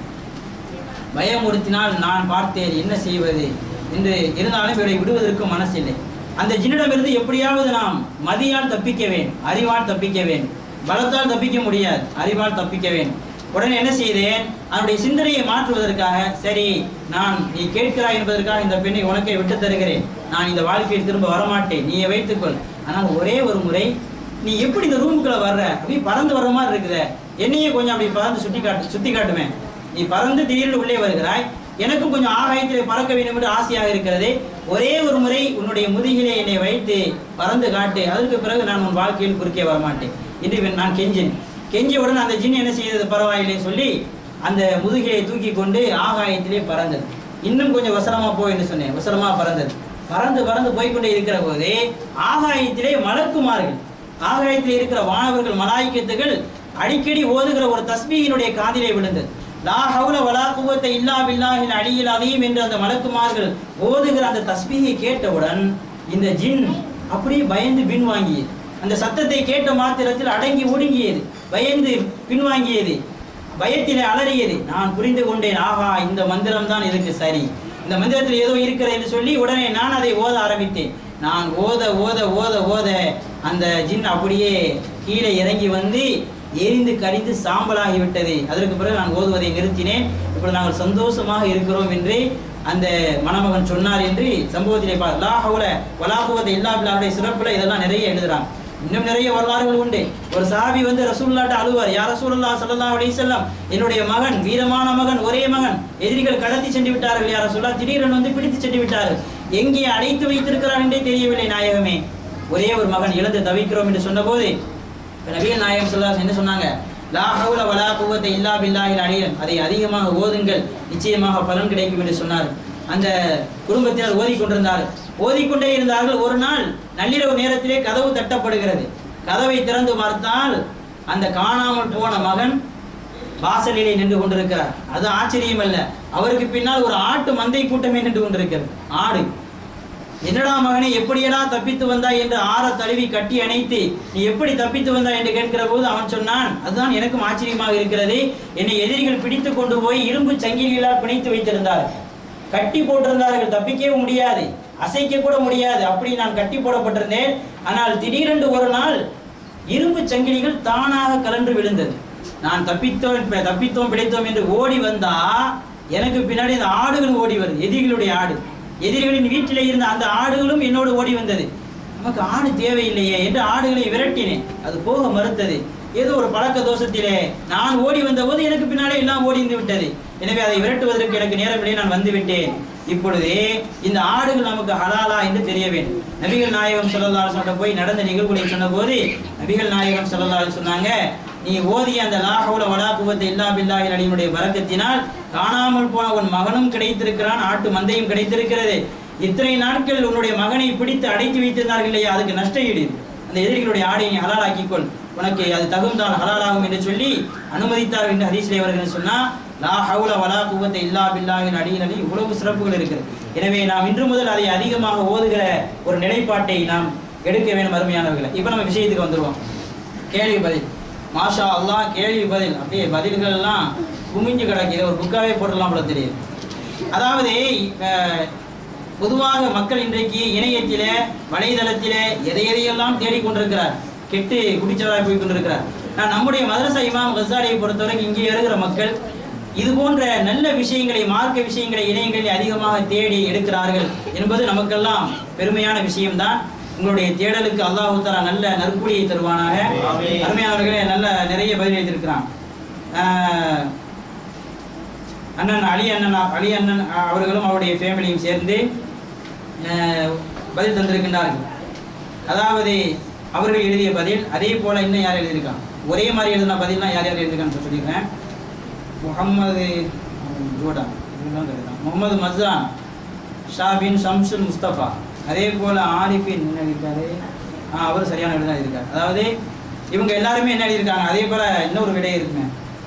பயமுறுத்தினால் நான் பார்த்தேன் என்ன செய்வது என்று இருந்தாலும் இவரை விடுவதற்கு மனசில்லை அந்த ஜின்னிடமிருந்து எப்படியாவது நாம் மதியால் தப்பிக்க வேண்டும் அறிவால் தப்பிக்க வேண்டும் பலத்தால் தப்பிக்க முடியாது அறிவால் தப்பிக்க வேண்டும் உடனே என்ன செய்தேன் அவனுடைய சிந்தனையை மாற்றுவதற்காக சரி நான் நீ கேட்கிறாய் என்பதற்காக இந்த பெண்ணை உனக்கே விட்டு தருகிறேன் நான் இந்த வாழ்க்கையில் திரும்ப வரமாட்டேன் நீ வைத்துக்கொள் ஆனால் ஒரே ஒரு முறை நீ எப்படி இந்த ரூமுக்குள்ள வர்ற அப்படி பறந்து வர்ற மாதிரி இருக்குதே என்னையும் கொஞ்சம் அப்படி பறந்து சுட்டி காட்டு சுத்தி காட்டுவேன் நீ பறந்து திடீர்னு உள்ளே வருகிறாய் எனக்கும் கொஞ்சம் ஆகாயத்திலே பறக்க வேண்டும் என்று ஆசையாக இருக்கிறது ஒரே ஒரு முறை உன்னுடைய முதுகிலே என்னை வைத்து பறந்து காட்டு அதற்கு பிறகு நான் உன் வாழ்க்கையில் குறுக்கே வரமாட்டேன் என்று இவன் நான் கெஞ்சினேன் கெஞ்சியவுடன் அந்த ஜின் என்ன செய்தது பரவாயில்லை சொல்லி அந்த முதுகிலை தூக்கி கொண்டு ஆகாயத்திலே பறந்தது இன்னும் கொஞ்சம் வசனமா போ என்று சொன்னேன் வசனமா பறந்தது பறந்து பறந்து போய்க்கொண்டே இருக்கிற போதே ஆகாயத்திலே மலக்குமார்கள் ஆகாயத்தில் இருக்கிற வானவர்கள் மலாய்க்கத்துகள் அடிக்கடி ஓதுகிற ஒரு தஸ்பீகினுடைய காதிலே விழுந்தது லா ஹவுல வலா குவத்தை இல்லா பில்லாஹில் அடியில் அதையும் என்று அந்த மலக்குமார்கள் ஓதுகிற அந்த தஸ்பீகை கேட்டவுடன் இந்த ஜின் அப்படியே பயந்து பின்வாங்கியது அந்த சத்தத்தை கேட்ட மாத்திரத்தில் அடங்கி ஒடுங்கியது பயந்து பின்வாங்கியது பயத்திலே அலறியது நான் புரிந்து கொண்டேன் ஆஹா இந்த மந்திரம் தான் இதுக்கு சரி இந்த மந்திரத்தில் ஏதோ இருக்கிறது என்று சொல்லி உடனே நான் அதை ஓத ஆரம்பித்தேன் நான் ஓத ஓத ஓத ஓத அந்த ஜின் அப்படியே கீழே இறங்கி வந்து எரிந்து கரிந்து சாம்பலாகி விட்டது அதற்கு பிறகு நான் ஓதுவதை நிறுத்தினேன் இப்படி நாங்கள் சந்தோஷமாக இருக்கிறோம் என்று அந்த மணமகன் சொன்னார் என்று சம்பவத்திலே பா லா ஹவுல வலாகுவதை இல்லா பிள்ளாருடைய சிறப்புல இதெல்லாம் நிறைய எழுதுறாங்க இன்னும் நிறைய வரலாறுகள் உண்டு ஒரு சாபி வந்து ரசூல்லாட்ட அழுவார் யார் ரசூலுல்லா ஸல்லல்லாஹு அலைஹி வஸல்லம் என்னுடைய மகன் வீரமான மகன் ஒரே மகன் எதிரிகள் கடத்தி சென்று விட்டார்கள் யார் ரசூல்லா திடீரென வந்து பிடித்து சென்று விட்டார்கள் எங்கே அடைத்து வைத்திருக்கிறார் என்றே தெரியவில்லை நாயகமே ஒரே ஒரு மகன் இழந்து தவிக்கிறோம் என்று சொன்னபோது நபிகள் நாயகம் ஸல்லல்லாஹு என்ன சொன்னாங்க லா ஹவுல வலா குவத்தை இல்லா பில்லாஹில் அலியன் அதை அதிகமாக ஓதுங்கள் நிச்சயமாக பலன் கிடைக்கும் என்று சொன்னார் அந்த குடும்பத்தினர் ஓதிக்கொண்டிருந்தார்கள் ஓதிக்கொண்டே இருந்தார்கள் ஒரு நாள் நள்ளிரவு நேரத்திலே கதவு தட்டப்படுகிறது கதவை திறந்து பார்த்தால் அந்த காணாமல் போன மகன் வாசலிலே நின்று கொண்டிருக்கிறார் அது ஆச்சரியம் அல்ல அவருக்கு பின்னால் ஒரு ஆட்டு மந்தை கூட்டமே நின்று கொண்டிருக்கிறது ஆடு என்னடா மகனே எப்படியடா தப்பித்து வந்தாய் என்று ஆற தழுவி கட்டி அணைத்து நீ எப்படி தப்பித்து வந்தாய் என்று கேட்கிற போது அவன் சொன்னான் அதுதான் எனக்கும் ஆச்சரியமாக இருக்கிறது என்னை எதிரிகள் பிடித்து கொண்டு போய் இரும்பு சங்கிலிகளால் பிணைத்து வைத்திருந்தார் கட்டி போட்டிருந்தார்கள் தப்பிக்கவே முடியாது அசைக்க கூட முடியாது அப்படி நான் கட்டி போடப்பட்டிருந்தேன் ஆனால் திடீரென்று ஒரு நாள் இரும்பு சங்கிலிகள் தானாக கலன்று விழுந்தது நான் தப்பித்தோம் ப- தப்பித்தோம் பிழைத்தோம் என்று ஓடி வந்தா எனக்கு பின்னாடி இந்த ஆடுகள் ஓடி வருது எதிரிகளுடைய ஆடு எதிரிகளின் வீட்டிலே இருந்த அந்த ஆடுகளும் என்னோடு ஓடி வந்தது நமக்கு ஆடு தேவையில்லையே என்று ஆடுகளை விரட்டினேன் அது போக மறுத்தது ஏதோ ஒரு பழக்க தோஷத்திலே நான் ஓடி வந்தபோது எனக்கு பின்னாலே எல்லாம் ஓடிந்து விட்டது எனவே அதை விரட்டுவதற்கு எனக்கு நேரமில்லை நான் வந்து விட்டேன் இப்பொழுது இந்த ஆடுகள் நமக்கு ஹலாலா என்று தெரிய வேண்டும் நபிகள் நாயகம் ஸல்லல்லாஹு அலைஹி போய் நடந்த நிகழ்வுகளை சொன்னபோது நபிகள் நாயகம் ஸல்லல்லாஹு அலைஹி சொன்னாங்க நீ ஓதிய அந்த லாஹவுல வலா குவத்தை இல்லா பில்லாஹில் அடியினுடைய பரக்கத்தினால் காணாமல் போன உன் மகனும் கிடைத்திருக்கிறான் ஆட்டு மந்தையும் கிடைத்திருக்கிறது இத்தனை நாட்கள் உன்னுடைய மகனை பிடித்து அடைத்து வைத்திருந்தார்கள் இல்லையா அதுக்கு நஷ்ட ஈடு இது. அந்த எதிரிகளுடைய ஆடை நீ ஹலாலாக்கிக்கொள் உனக்கு அது தகுந்தான் ஹலாலாகும் என்று சொல்லி அனுமதித்தார் என்று ஹதீஸ்லே அவர்கள் சொன்னா லா ஹவுல வலா குவத்தை இல்லா பில்லாஹில் அடியில் அடி இவ்வளவு சிறப்புகள் இருக்கிறது எனவே நாம் இன்று முதல் அதை அதிகமாக ஓதுகிற ஒரு நிலைப்பாட்டை நாம் எடுக்க வேண்டும் அருமையானவர்களை இப்போ நம்ம விஷயத்துக்கு வந்துருவோம் கேள்வி பதில் மாஷா அல்லாஹ் கேள்வி பதில் அப்படியே பதில்கள் எல்லாம் குமிஞ்சு கிடக்கு இதை ஒரு புக்காவே போடலாம் போல தெரியுது அதாவது அஹ், பொதுவாக மக்கள் இன்றைக்கு இணையத்திலே வலைதளத்திலே எதை எதையெல்லாம் தேடிக்கொண்டிருக்கிறார் கெட்டு குடிச்சவராக போய் கொண்டிருக்கிறார் நான் நம்முடைய மதரசா இமாம் கசாரியை பொறுத்தவரைக்கும் இங்கே இருக்கிற மக்கள் இது போன்ற நல்ல விஷயங்களை மார்க்க விஷயங்களை இணையங்களில் அதிகமாக தேடி எடுக்கிறார்கள் என்பது நமக்கெல்லாம் பெருமையான விஷயம்தான் உங்களுடைய தேடலுக்கு அல்லாஹ் தஆலா நல்ல நற்கூலியை தருவானாக ஆமீன். அருமையானவர்களே நல்ல நிறைய பதில் எழுதியிருக்கிறான் ஆஹ், அண்ணன் அலி அண்ணன் அலி அண்ணன் அவர்களும் அவருடைய ஃபேமிலியும் சேர்ந்து ஆஹ், பதில் தந்திருக்கின்றார்கள் அதாவது அவர்கள் எழுதிய பதில் அதே போல இன்னும் யார் எழுதியிருக்கான் ஒரே மாதிரி எழுதின பதில்லாம் யார் யார் எழுதியிருக்கான்னு சொல்லியிருக்கேன் முகம்மது ஜோடான் இதுதான் கிடையாது. முகமது மஸ்ரான் ஷாபின் ஷம்சுல் முஸ்தபா அதே போல ஆரிஃபின் என்ன எழுதியிருக்காரு ஆ அவர் சரியான விடை தான் எழுதியிருக்காரு அதாவது இவங்க எல்லாருமே என்ன எழுதியிருக்காங்க அதே போல இன்னொரு விடை இருக்குங்க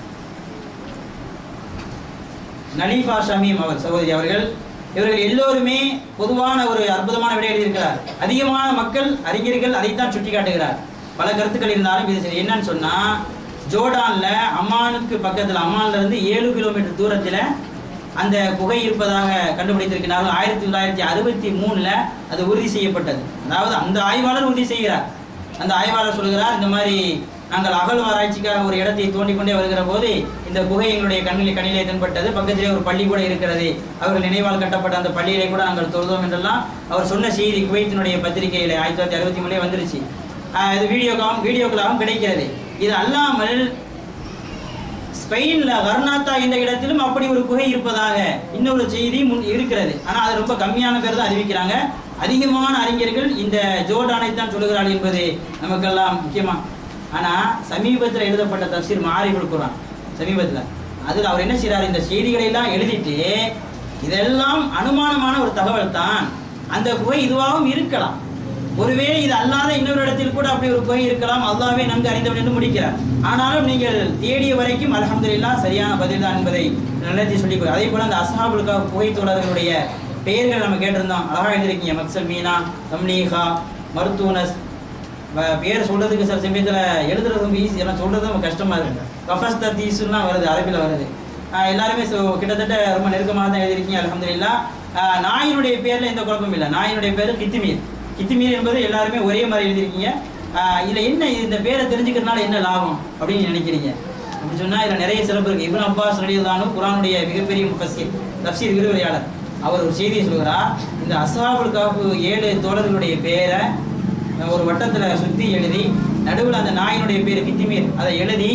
நலீஃபா ஷமீம் அவர் சகோதரி அவர்கள் இவர்கள் எல்லோருமே பொதுவான ஒரு அற்புதமான விடை எழுதியிருக்கிறார் அதிகமான மக்கள் அறிஞர்கள் அதைத்தான் சுட்டி காட்டுகிறார் பல கருத்துக்கள் இருந்தாலும் இது சரி. என்னன்னு சொன்னா ஜோர்டான்ல அம்மானுக்கு பக்கத்துல அம்மான்ல இருந்து ஏழு கிலோமீட்டர் தூரத்துல அந்த குகை இருப்பதாக கண்டுபிடித்திருக்கிறார்கள் ஆயிரத்தி தொள்ளாயிரத்தி அறுபத்தி மூணுல அது உறுதி செய்யப்பட்டது அதாவது அந்த ஆய்வாளர் உறுதி செய்கிறார் அந்த ஆய்வாளர் சொல்கிறார் இந்த மாதிரி நாங்கள் அகழ்வாராய்ச்சிக்காக ஒரு இடத்தை தோண்டிக் கொண்டே வருகிற போது இந்த குகை எங்களுடைய கண்ணிலே கண்ணிலே தென்பட்டது பக்கத்திலே ஒரு பள்ளி கூட இருக்கிறது அவர்கள் நினைவால் கட்டப்பட்ட அந்த பள்ளியிலே கூட நாங்கள் தொழுதோம் என்றெல்லாம் அவர் சொன்ன செய்தி குவைத்தினுடைய பத்திரிகையில ஆயிரத்தி தொள்ளாயிரத்தி அறுபத்தி மூணுலே வந்துருச்சு ஆஹ் இது வீடியோக்காகவும் வீடியோக்களாகவும் கிடைக்கிறது இது அல்லாமல் ஸ்பெயின்ல வர்ணாத்தா என்ற இடத்திலும் அப்படி ஒரு குகை இருப்பதாக இன்னொரு செய்தி முன் இருக்கிறது ஆனா அது ரொம்ப கம்மியான பேர் தான் அறிவிக்கிறாங்க அதிகமான அறிஞர்கள் இந்த ஜோர்டானை தான் சொல்லுகிறார்கள் என்பது நமக்கெல்லாம் முக்கியமா ஆனா சமீபத்தில் எழுதப்பட்ட தப்சீர் மாறிபுல் குரான் சமீபத்துல அதுல அவர் என்ன செய்றாரு இந்த செய்திகளை எல்லாம் எழுதிட்டு இதெல்லாம் அனுமானமான ஒரு தகவல் தான் அந்த குகை இதுவாகவும் இருக்கலாம் ஒருவேளை இது அல்லாத இன்னொரு இடத்தில் கூட அப்படி ஒரு குகை இருக்கலாம் அல்லாவே நன்கு அறிந்தவன் என்று முடிக்கிறார் ஆனாலும் நீங்கள் தேடிய வரைக்கும் அல்ஹம்துலில்லாஹ் சரியான பதில் தான் என்பதை நிலைத்தி சொல்லிக் கொள் அதே போல அந்த அஸ்ஹாபுலுக்காக புகை தோழர்களுடைய பெயர்கள் நம்ம கேட்டிருந்தோம் அழகா எழுதிருக்கீங்க மக்சல் மீனா தம்லீஹா மருத்தூனஸ் வ- பேர் சொல்றதுக்கு சில சமயத்துல எழுதுறது ரொம்ப ஈஸி எல்லாம் சொல்றது ரொம்ப கஷ்டமா இருக்கு கஃபஸ் தீசுலாம் வருது அரபில வருது ஆஹ் எல்லாருமே so- கிட்டத்தட்ட ரொம்ப நெருக்கமாக தான் எழுதிருக்கீங்க அல்ஹம்துலில்லாஹ் ஆஹ் நாயினுடைய பேர்ல எந்த குழப்பமும் இல்லை நாயினுடைய பேரு கித்திமீர் கித்திமீர் என்பது எல்லாருமே ஒரே மாதிரி எழுதிருக்கீங்க ஆஹ் இதுல என்ன இந்த பேரை தெரிஞ்சுக்கிறதுனால என்ன லாபம் அப்படின்னு நினைக்கிறீங்க அப்படி சொன்னா இதுல நிறைய சிறப்பு இருக்கு இப்னு அப்பாஸ் ரலியல்லாஹு குர்ஆனுடைய மிகப்பெரிய முஃபஸ்ஸிர் தஃப்சீர் விரிவுரையாளர் அவர் ஒரு செய்தியை சொல்கிறார் இந்த அஸ்ஹாபுல் காஃபு ஏழு தோழர்களுடைய பேரை ஒரு வட்டத்துல சுத்தி எழுதி நடுவுல அந்த நாயினுடைய பேர் கித்திமீர் அதை எழுதி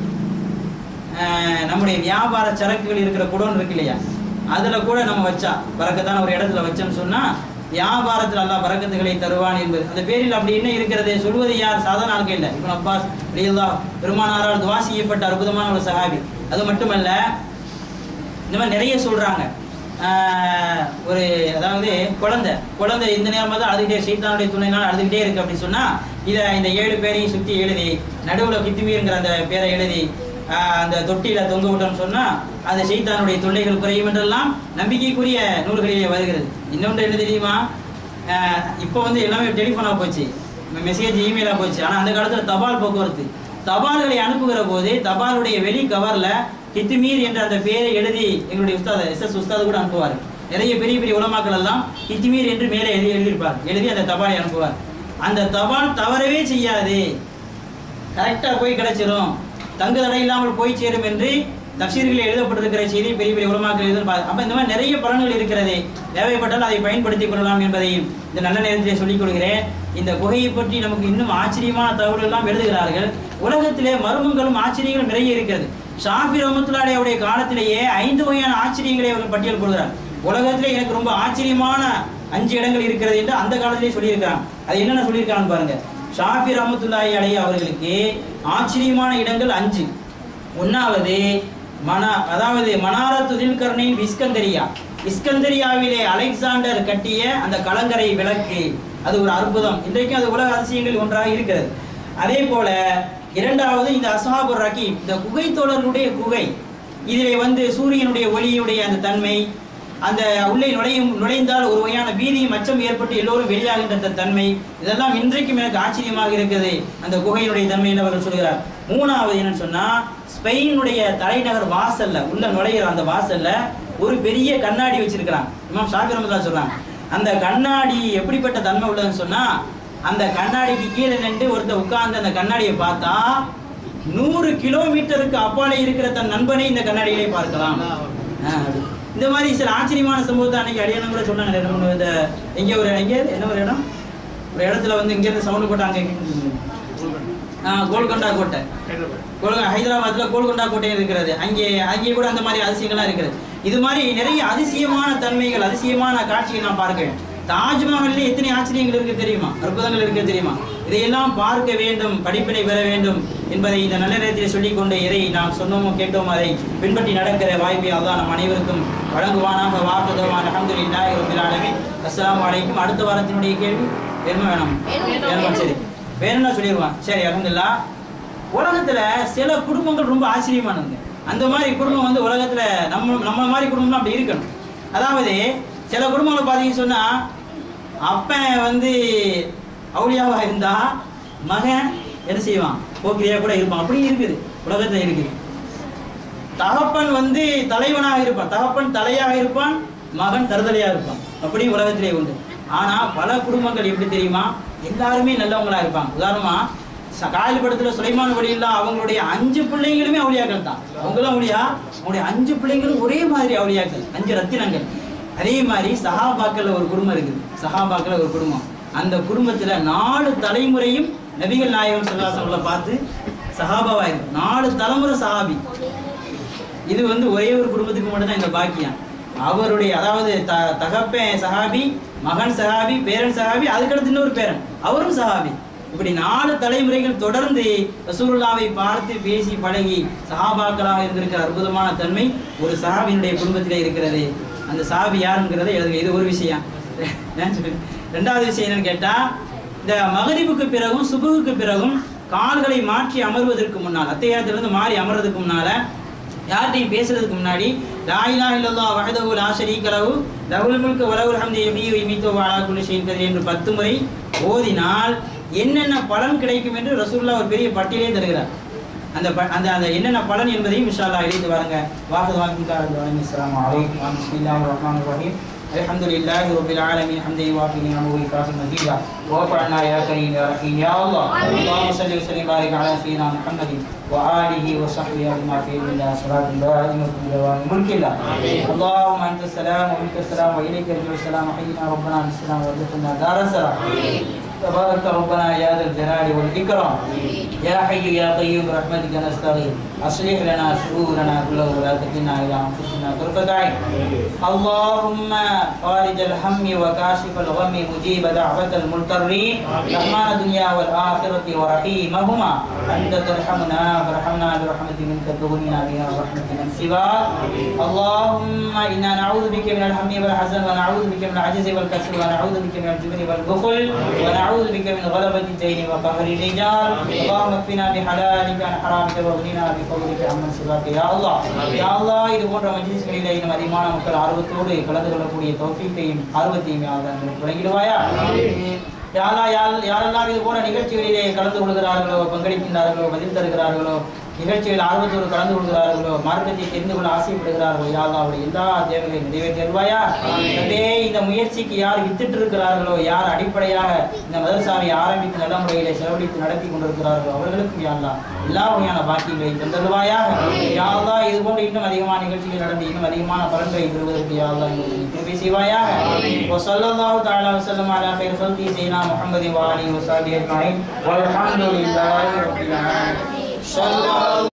ஆஹ், நம்முடைய வியாபார சரக்குகள் இருக்கிற குடோன் இருக்கு இல்லையா அதுல கூட நம்ம வச்சா பறக்கத்தான ஒரு இடத்துல வச்சோம்னு சொன்னா வியாபாரத்தில் அல்லாஹ் பறக்கத்துகளை தருவான் என்பது அந்த பேரில் அப்படி என்ன இருக்கிறது சொல்வது யார் சாதாரண ஆட்கள் இல்லை இப்போ அப்பாஸ் ரலியல்லா பெருமானாரால் துவா செய்யப்பட்ட அற்புதமான ஒரு சஹாபி அது மட்டுமல்ல இந்த மாதிரி நிறைய சொல்றாங்க ஆஹ், ஒரு அதாவது குழந்தை குழந்தை இந்த நேரமாக தான் அழுதுகிட்டே சைத்தானுடைய துணைனால் அழுதுகிட்டே இருக்கு அப்படின்னு சொன்னா இதை இந்த ஏழு பேரையும் சுற்றி எழுதி நடுவில் கித்துமீருங்கிற அந்த பேரை எழுதி ஆஹ், அந்த தொட்டியில தொங்க விட்டோம்னு சொன்னா அந்த சைத்தானுடைய தொல்லைகள் குறையும் என்றெல்லாம் நம்பிக்கைக்குரிய நூல்களிலே வருகிறது இன்னொன்று என்ன தெரியுமா ஆஹ், இப்போ வந்து எல்லாமே டெலிஃபோனாக போச்சு மெசேஜ் இமெயிலாக போச்சு ஆனால் அந்த காலத்தில் தபால் போக்குவரத்து தபால்களை அனுப்புகிற போது தபாலுடைய வெளி கவர்ல கித்துமீர் என்ற அந்த பேரை எழுதி எங்களுடைய உஸ்தாத் எஸ் எஸ் உஸ்தாத் கூட அனுப்புவார் நிறைய பெரிய பெரிய உலமாக்கள் எல்லாம் கித்துமீர் என்று மேலே எழுதி எழுதியிருப்பார் எழுதி அந்த தபாலை அனுப்புவார் அந்த தபால் தவறவே செய்யாது கரெக்டாக போய் கிடைச்சிரும் தங்கு தடை இல்லாமல் போய் சேரும் என்று தப்சீர்களில் எழுதப்பட்டிருக்கிற செய்தி பெரிய பெரிய உலமாக்கள் எழுத அப்ப இந்த மாதிரி நிறைய பலன்கள் இருக்கிறது தேவைப்பட்டால் அதை பயன்படுத்திக் கொள்ளலாம் என்பதையும் இந்த நல்ல நேரத்திலே சொல்லிக் கொள்கிறேன் இந்த குகையை பற்றி நமக்கு இன்னும் ஆச்சரியமான தகவல்கள் எல்லாம் எழுதுகிறார்கள் உலகத்திலே மர்மங்களும் ஆச்சரியங்களும் நிறைய இருக்கிறது ஷாஃபி ரஹமத்துல்லாஹி அவருடைய காலத்திலேயே ஐந்து வகையான ஆச்சரியங்களை அவர்கள் பட்டியல் போடுகிறார் உலகத்திலே எனக்கு ரொம்ப ஆச்சரியமான அஞ்சு இடங்கள் இருக்கிறது என்று அந்த காலத்திலே சொல்லியிருக்கிறாங்க அது என்னென்ன சொல்லியிருக்காங்க பாருங்க ஷாஃபி ரஹமத்துல்லாஹி அலைஹி அவர்களுக்கு ஆச்சரியமான இடங்கள் அஞ்சு ஒன்னாவது மன அதாவது மனாரத்துதில் கர்ணின் இஸ்கந்தரியா இஸ்கந்தரியாவிலே அலெக்சாண்டர் கட்டிய அந்த கலங்கரை விளக்கு அது ஒரு அற்புதம் இன்றைக்கும் அது உலக அதிசயங்கள் ஒன்றாக இருக்கிறது அதே போல இரண்டாவது இந்த அசாபுர் ரகீம் இந்த குகை தோழர்களுடைய குகை இதிலே வந்து சூரியனுடைய ஒளியுடைய அந்த தன்மை அந்த உள்ளே நுழையும் நுழைந்தால் ஒரு வகையான பீதியும் அச்சம் ஏற்பட்டு எல்லோரும் வெளியாகின்ற அந்த தன்மை இதெல்லாம் இன்றைக்கும் எனக்கு ஆச்சரியமாக இருக்குது அந்த குகையினுடைய தன்மை என்று அவர்கள் சொல்கிறார் மூணாவது என்னன்னு சொன்னா ஸ்பெயினுடைய தலைநகர் வாசல்ல உள்ள நுழைகிற அந்த வாசல்ல ஒரு பெரிய கண்ணாடி வச்சிருக்கிறாங்க இமாம் ஷாஃபி ரஹ்மத்துல்லாஹி சொல்றாங்க அந்த கண்ணாடி எப்படிப்பட்ட தன்மை உள்ளதுன்னு சொன்னா அந்த கண்ணாடிக்கு கீழே நின்று ஒருத்தர் உட்கார்ந்து அந்த கண்ணாடியை பார்த்தா நூறு கிலோமீட்டருக்கு அப்பாலே இருக்கிற தன் நண்பனை இந்த கண்ணாடியிலே பார்க்கலாம் ஆ, அது. இந்த மாதிரி சில ஆச்சரியமான சம்பவத்தை அன்னைக்கு அடியானம் கூட சொன்னாங்க ரெண்டு மூணு இந்த எங்க ஒரு எங்க என்ன ஒரு இடம் ஒரு இடத்துல வந்து இங்க இருந்து சவுண்ட் போட்டாங்க கோல்கொண்டா கோட்டை கோல்கா ஹைதராபாத்ல கோல்கொண்டா கோட்டை இருக்கிறது அங்கே அங்கே கூட அந்த மாதிரி அதிசயங்கள்லாம் இருக்கிறது இது மாதிரி நிறைய அதிசயமான தன்மைகள் அதிசயமான காட்சிகள் நான் பார்க்கிறேன் தாஜ்மஹாலில் எத்தனை ஆச்சரியங்கள் இருக்கு தெரியுமா அற்புதங்கள் இருக்கு தெரியுமா இதையெல்லாம் பார்க்க வேண்டும் படிப்பினை பெற வேண்டும் என்பதை இந்த நல்ல நேரத்தில் சொல்லிக்கொண்டு எதை நாம் சொன்னோமோ கேட்டோமோ அதை பின்பற்றி நடக்கிற வாய்ப்பை அல்லாஹ் நம் அனைவருக்கும் வழங்குவானாக வாக்குதவான் அலமதுல்லாஹி ரபில் ஆலமீன் அஸ்ஸலாமு அலைக்கும் அடுத்த வாரத்தினுடைய கேள்வி வேணுமா வேணாம் வேணும். வேணுமா சரி வேணும்னா சொல்லிடுவான் சரி அலமதுல்லா உலகத்துல சில குடும்பங்கள் ரொம்ப ஆச்சரியமானதுங்க அந்த மாதிரி குடும்பம் வந்து உலகத்துல நம்ம நம்ம மாதிரி குடும்பம்லாம் அப்படி இருக்கணும் அதாவது சில குடும்பங்களை பார்த்தீங்கன்னு சொன்னா அப்பன் வந்து அவுளியாவா இருந்தா மகன் என்ன செய்வான் போக்கிரியா கூட இருப்பான் அப்படி இருக்குது உலகத்துல இருக்குது தகப்பன் வந்து தலைவனாக இருப்பான் தகப்பன் தலையாக இருப்பான் மகன் தருதலையா இருப்பான் அப்படி உலகத்திலே உண்டு ஆனா பல குடும்பங்கள் எப்படி தெரியுமா எல்லாருமே நல்லவங்களா இருப்பாங்க உதாரணமா ச- காயல் படத்துல சுலைமான் வழியில்லா அவங்களுடைய அஞ்சு பிள்ளைங்களுமே அவளியாக்கள் தான் அவங்களும் அவளியா அவங்களுடைய அஞ்சு பிள்ளைங்களும் ஒரே மாதிரி அவளியாக்கள் அஞ்சு ரத்தினங்கள் அதே மாதிரி சஹாபாக்கள்ல ஒரு குடும்பம் இருக்குது சஹாபாக்கள்ல ஒரு குடும்பம் அந்த குடும்பத்துல நாலு தலைமுறையும் நபிகள் நாயகம் சொல்லாசவங்கள பார்த்து சஹாபாவா இருக்கு நாலு தலைமுறை சஹாபி இது வந்து ஒரே ஒரு குடும்பத்துக்கு மட்டும்தான் இந்த பாக்கியம் அவருடைய அதாவது த தகப்பன் சஹாபி மகன் சஹாபி பேரன் சஹாபி அதுக்கடுத்து இன்னொரு பேரன் அவரும் சஹாபி இப்படி நாலு தலைமுறைகள் தொடர்ந்து ரசூலுல்லாவை பார்த்து பேசி பழகி சஹாபாக்களாக இருந்திருக்கிற அற்புதமான தன்மை ஒரு சஹாபியினுடைய குடும்பத்திலே இருக்கிறது அந்த சஹாபி யாருங்கிறத எழுதுங்க இது ஒரு விஷயம் ரெண்டாவது விஷயம் என்னன்னு கேட்டா இந்த மகரிபுக்கு பிறகும் சுபுகுக்கு பிறகும் கால்களை மாற்றி அமர்வதற்கு முன்னால் அத்தையாத்திலிருந்து மாறி அமர்றதுக்கு முன்னால யார்கிட்டையும் பேசுறதுக்கு முன்னாடி லா இலாஹ இல்லல்லாஹ் வஹதஹு லா ஷரீக லஹு லஹுல் முல்கு வ லஹுல் ஹம்து யுஹ்யி வ யுமீத்து வ அலா குல்லி ஷைஇன் கதீர் என்று பத்து முறை ஓதினால் என்னென்ன பலன் கிடைக்கும் என்று ரசூலுல்லாஹ் ஒரு பெரிய பட்டியலே தருகிறார் அந்த ப- அந்த அந்த என்னென்ன பலன் என்பதையும் இன்ஷா அல்லாஹ் எழுதி வாருங்க வாஹது வாங்கிக்கா அஸ்ஸலாமு அலைக்கும் பிஸ்மில்லாஹிர் ரஹ்மானிர் ரஹீம் الحمد لله رب العالمين حمدا يوافي نعمه ويكافئ مزيدا ووفعنا يا كريم يا رحيم يا الله اللهم صل وسلم وبارك على سيدنا محمد وآله وصحبه أجمعين في الله صلاة دائمة بدوام ملك الله اللهم أنت السلام ومنك السلام وإليك يرجع السلام حينا ربنا بالسلام وارزقنا دار السلام تبارك ربنا يا ذا الجلال والإكرام يا حي يا قيوم برحمتك نستغيث أصلح لنا شرورنا كله ولا تكلنا إلى أنفسنا طرفة عين اللهم فارج الهم وكاشف الغم مجيب دعوة المضطرين رحمن الدنيا والآخرة ورحيمهما أنت ترحمنا فرحمنا برحمة منك تغنينا بها رحمة من سواك اللهم إنا نعوذ بك من الهم والحزن ونعوذ بك من العجز والكسل ونعوذ بك من الجبن والبخل ونعوذ بك من غلبة الدين وقهر الرجال اللهم اكفنا بحلالك عن حرامك واغننا بفضلك عمن سواك يا الله يا الله இது போன்ற மஜ்லிஸ்களிலே இன்னும் அதிகமான மக்கள் ஆர்வத்தோடு கலந்து கொள்ளக்கூடிய தௌஃபீக்கையும் ஆர்வத்தையும் யா அல்லாஹ் எங்களுக்கு வழங்கிடுவாயா யாரா யார் யாரெல்லாம் இது போன்ற நிகழ்ச்சிகளிலே கலந்து கொள்கிறார்களோ பங்களிக்கின்றார்களோ பதில் தருகிறார்களோ நிகழ்ச்சியில் ஆர்வத்தோடு கலந்து கொள்கிறார்களோ மார்க்கத்தை தெரிந்து கொள்ள ஆசைப்படுகிறார்களோ யாரா அவருடைய எல்லா தேவைகளையும் நிறைவேற்றி தருவாயா அப்படியே இந்த முயற்சிக்கு யார் வித்திட்டு இருக்கிறார்களோ யார் அடிப்படையாக இந்த மதரசாவை ஆரம்பித்து நல்ல முறையிலே செலவழித்து நடத்தி கொண்டிருக்கிறார்களோ அவர்களுக்கும் யாரெல்லாம் எல்லா வகையான பாக்கியங்களை தந்தருவாயாக யாரா இது போன்ற இன்னும் அதிகமான நிகழ்ச்சிகள் நடந்து இன்னும் அதிகமான பலன்களை பெறுவதற்கு யாரா எங்களுக்கு கிருபை செய்வாயாக وصلى الله تعالى وسلم على خير خلقه سيدنا محمد وآله وصحبه أجمعين والحمد لله رب العالمين صلى الله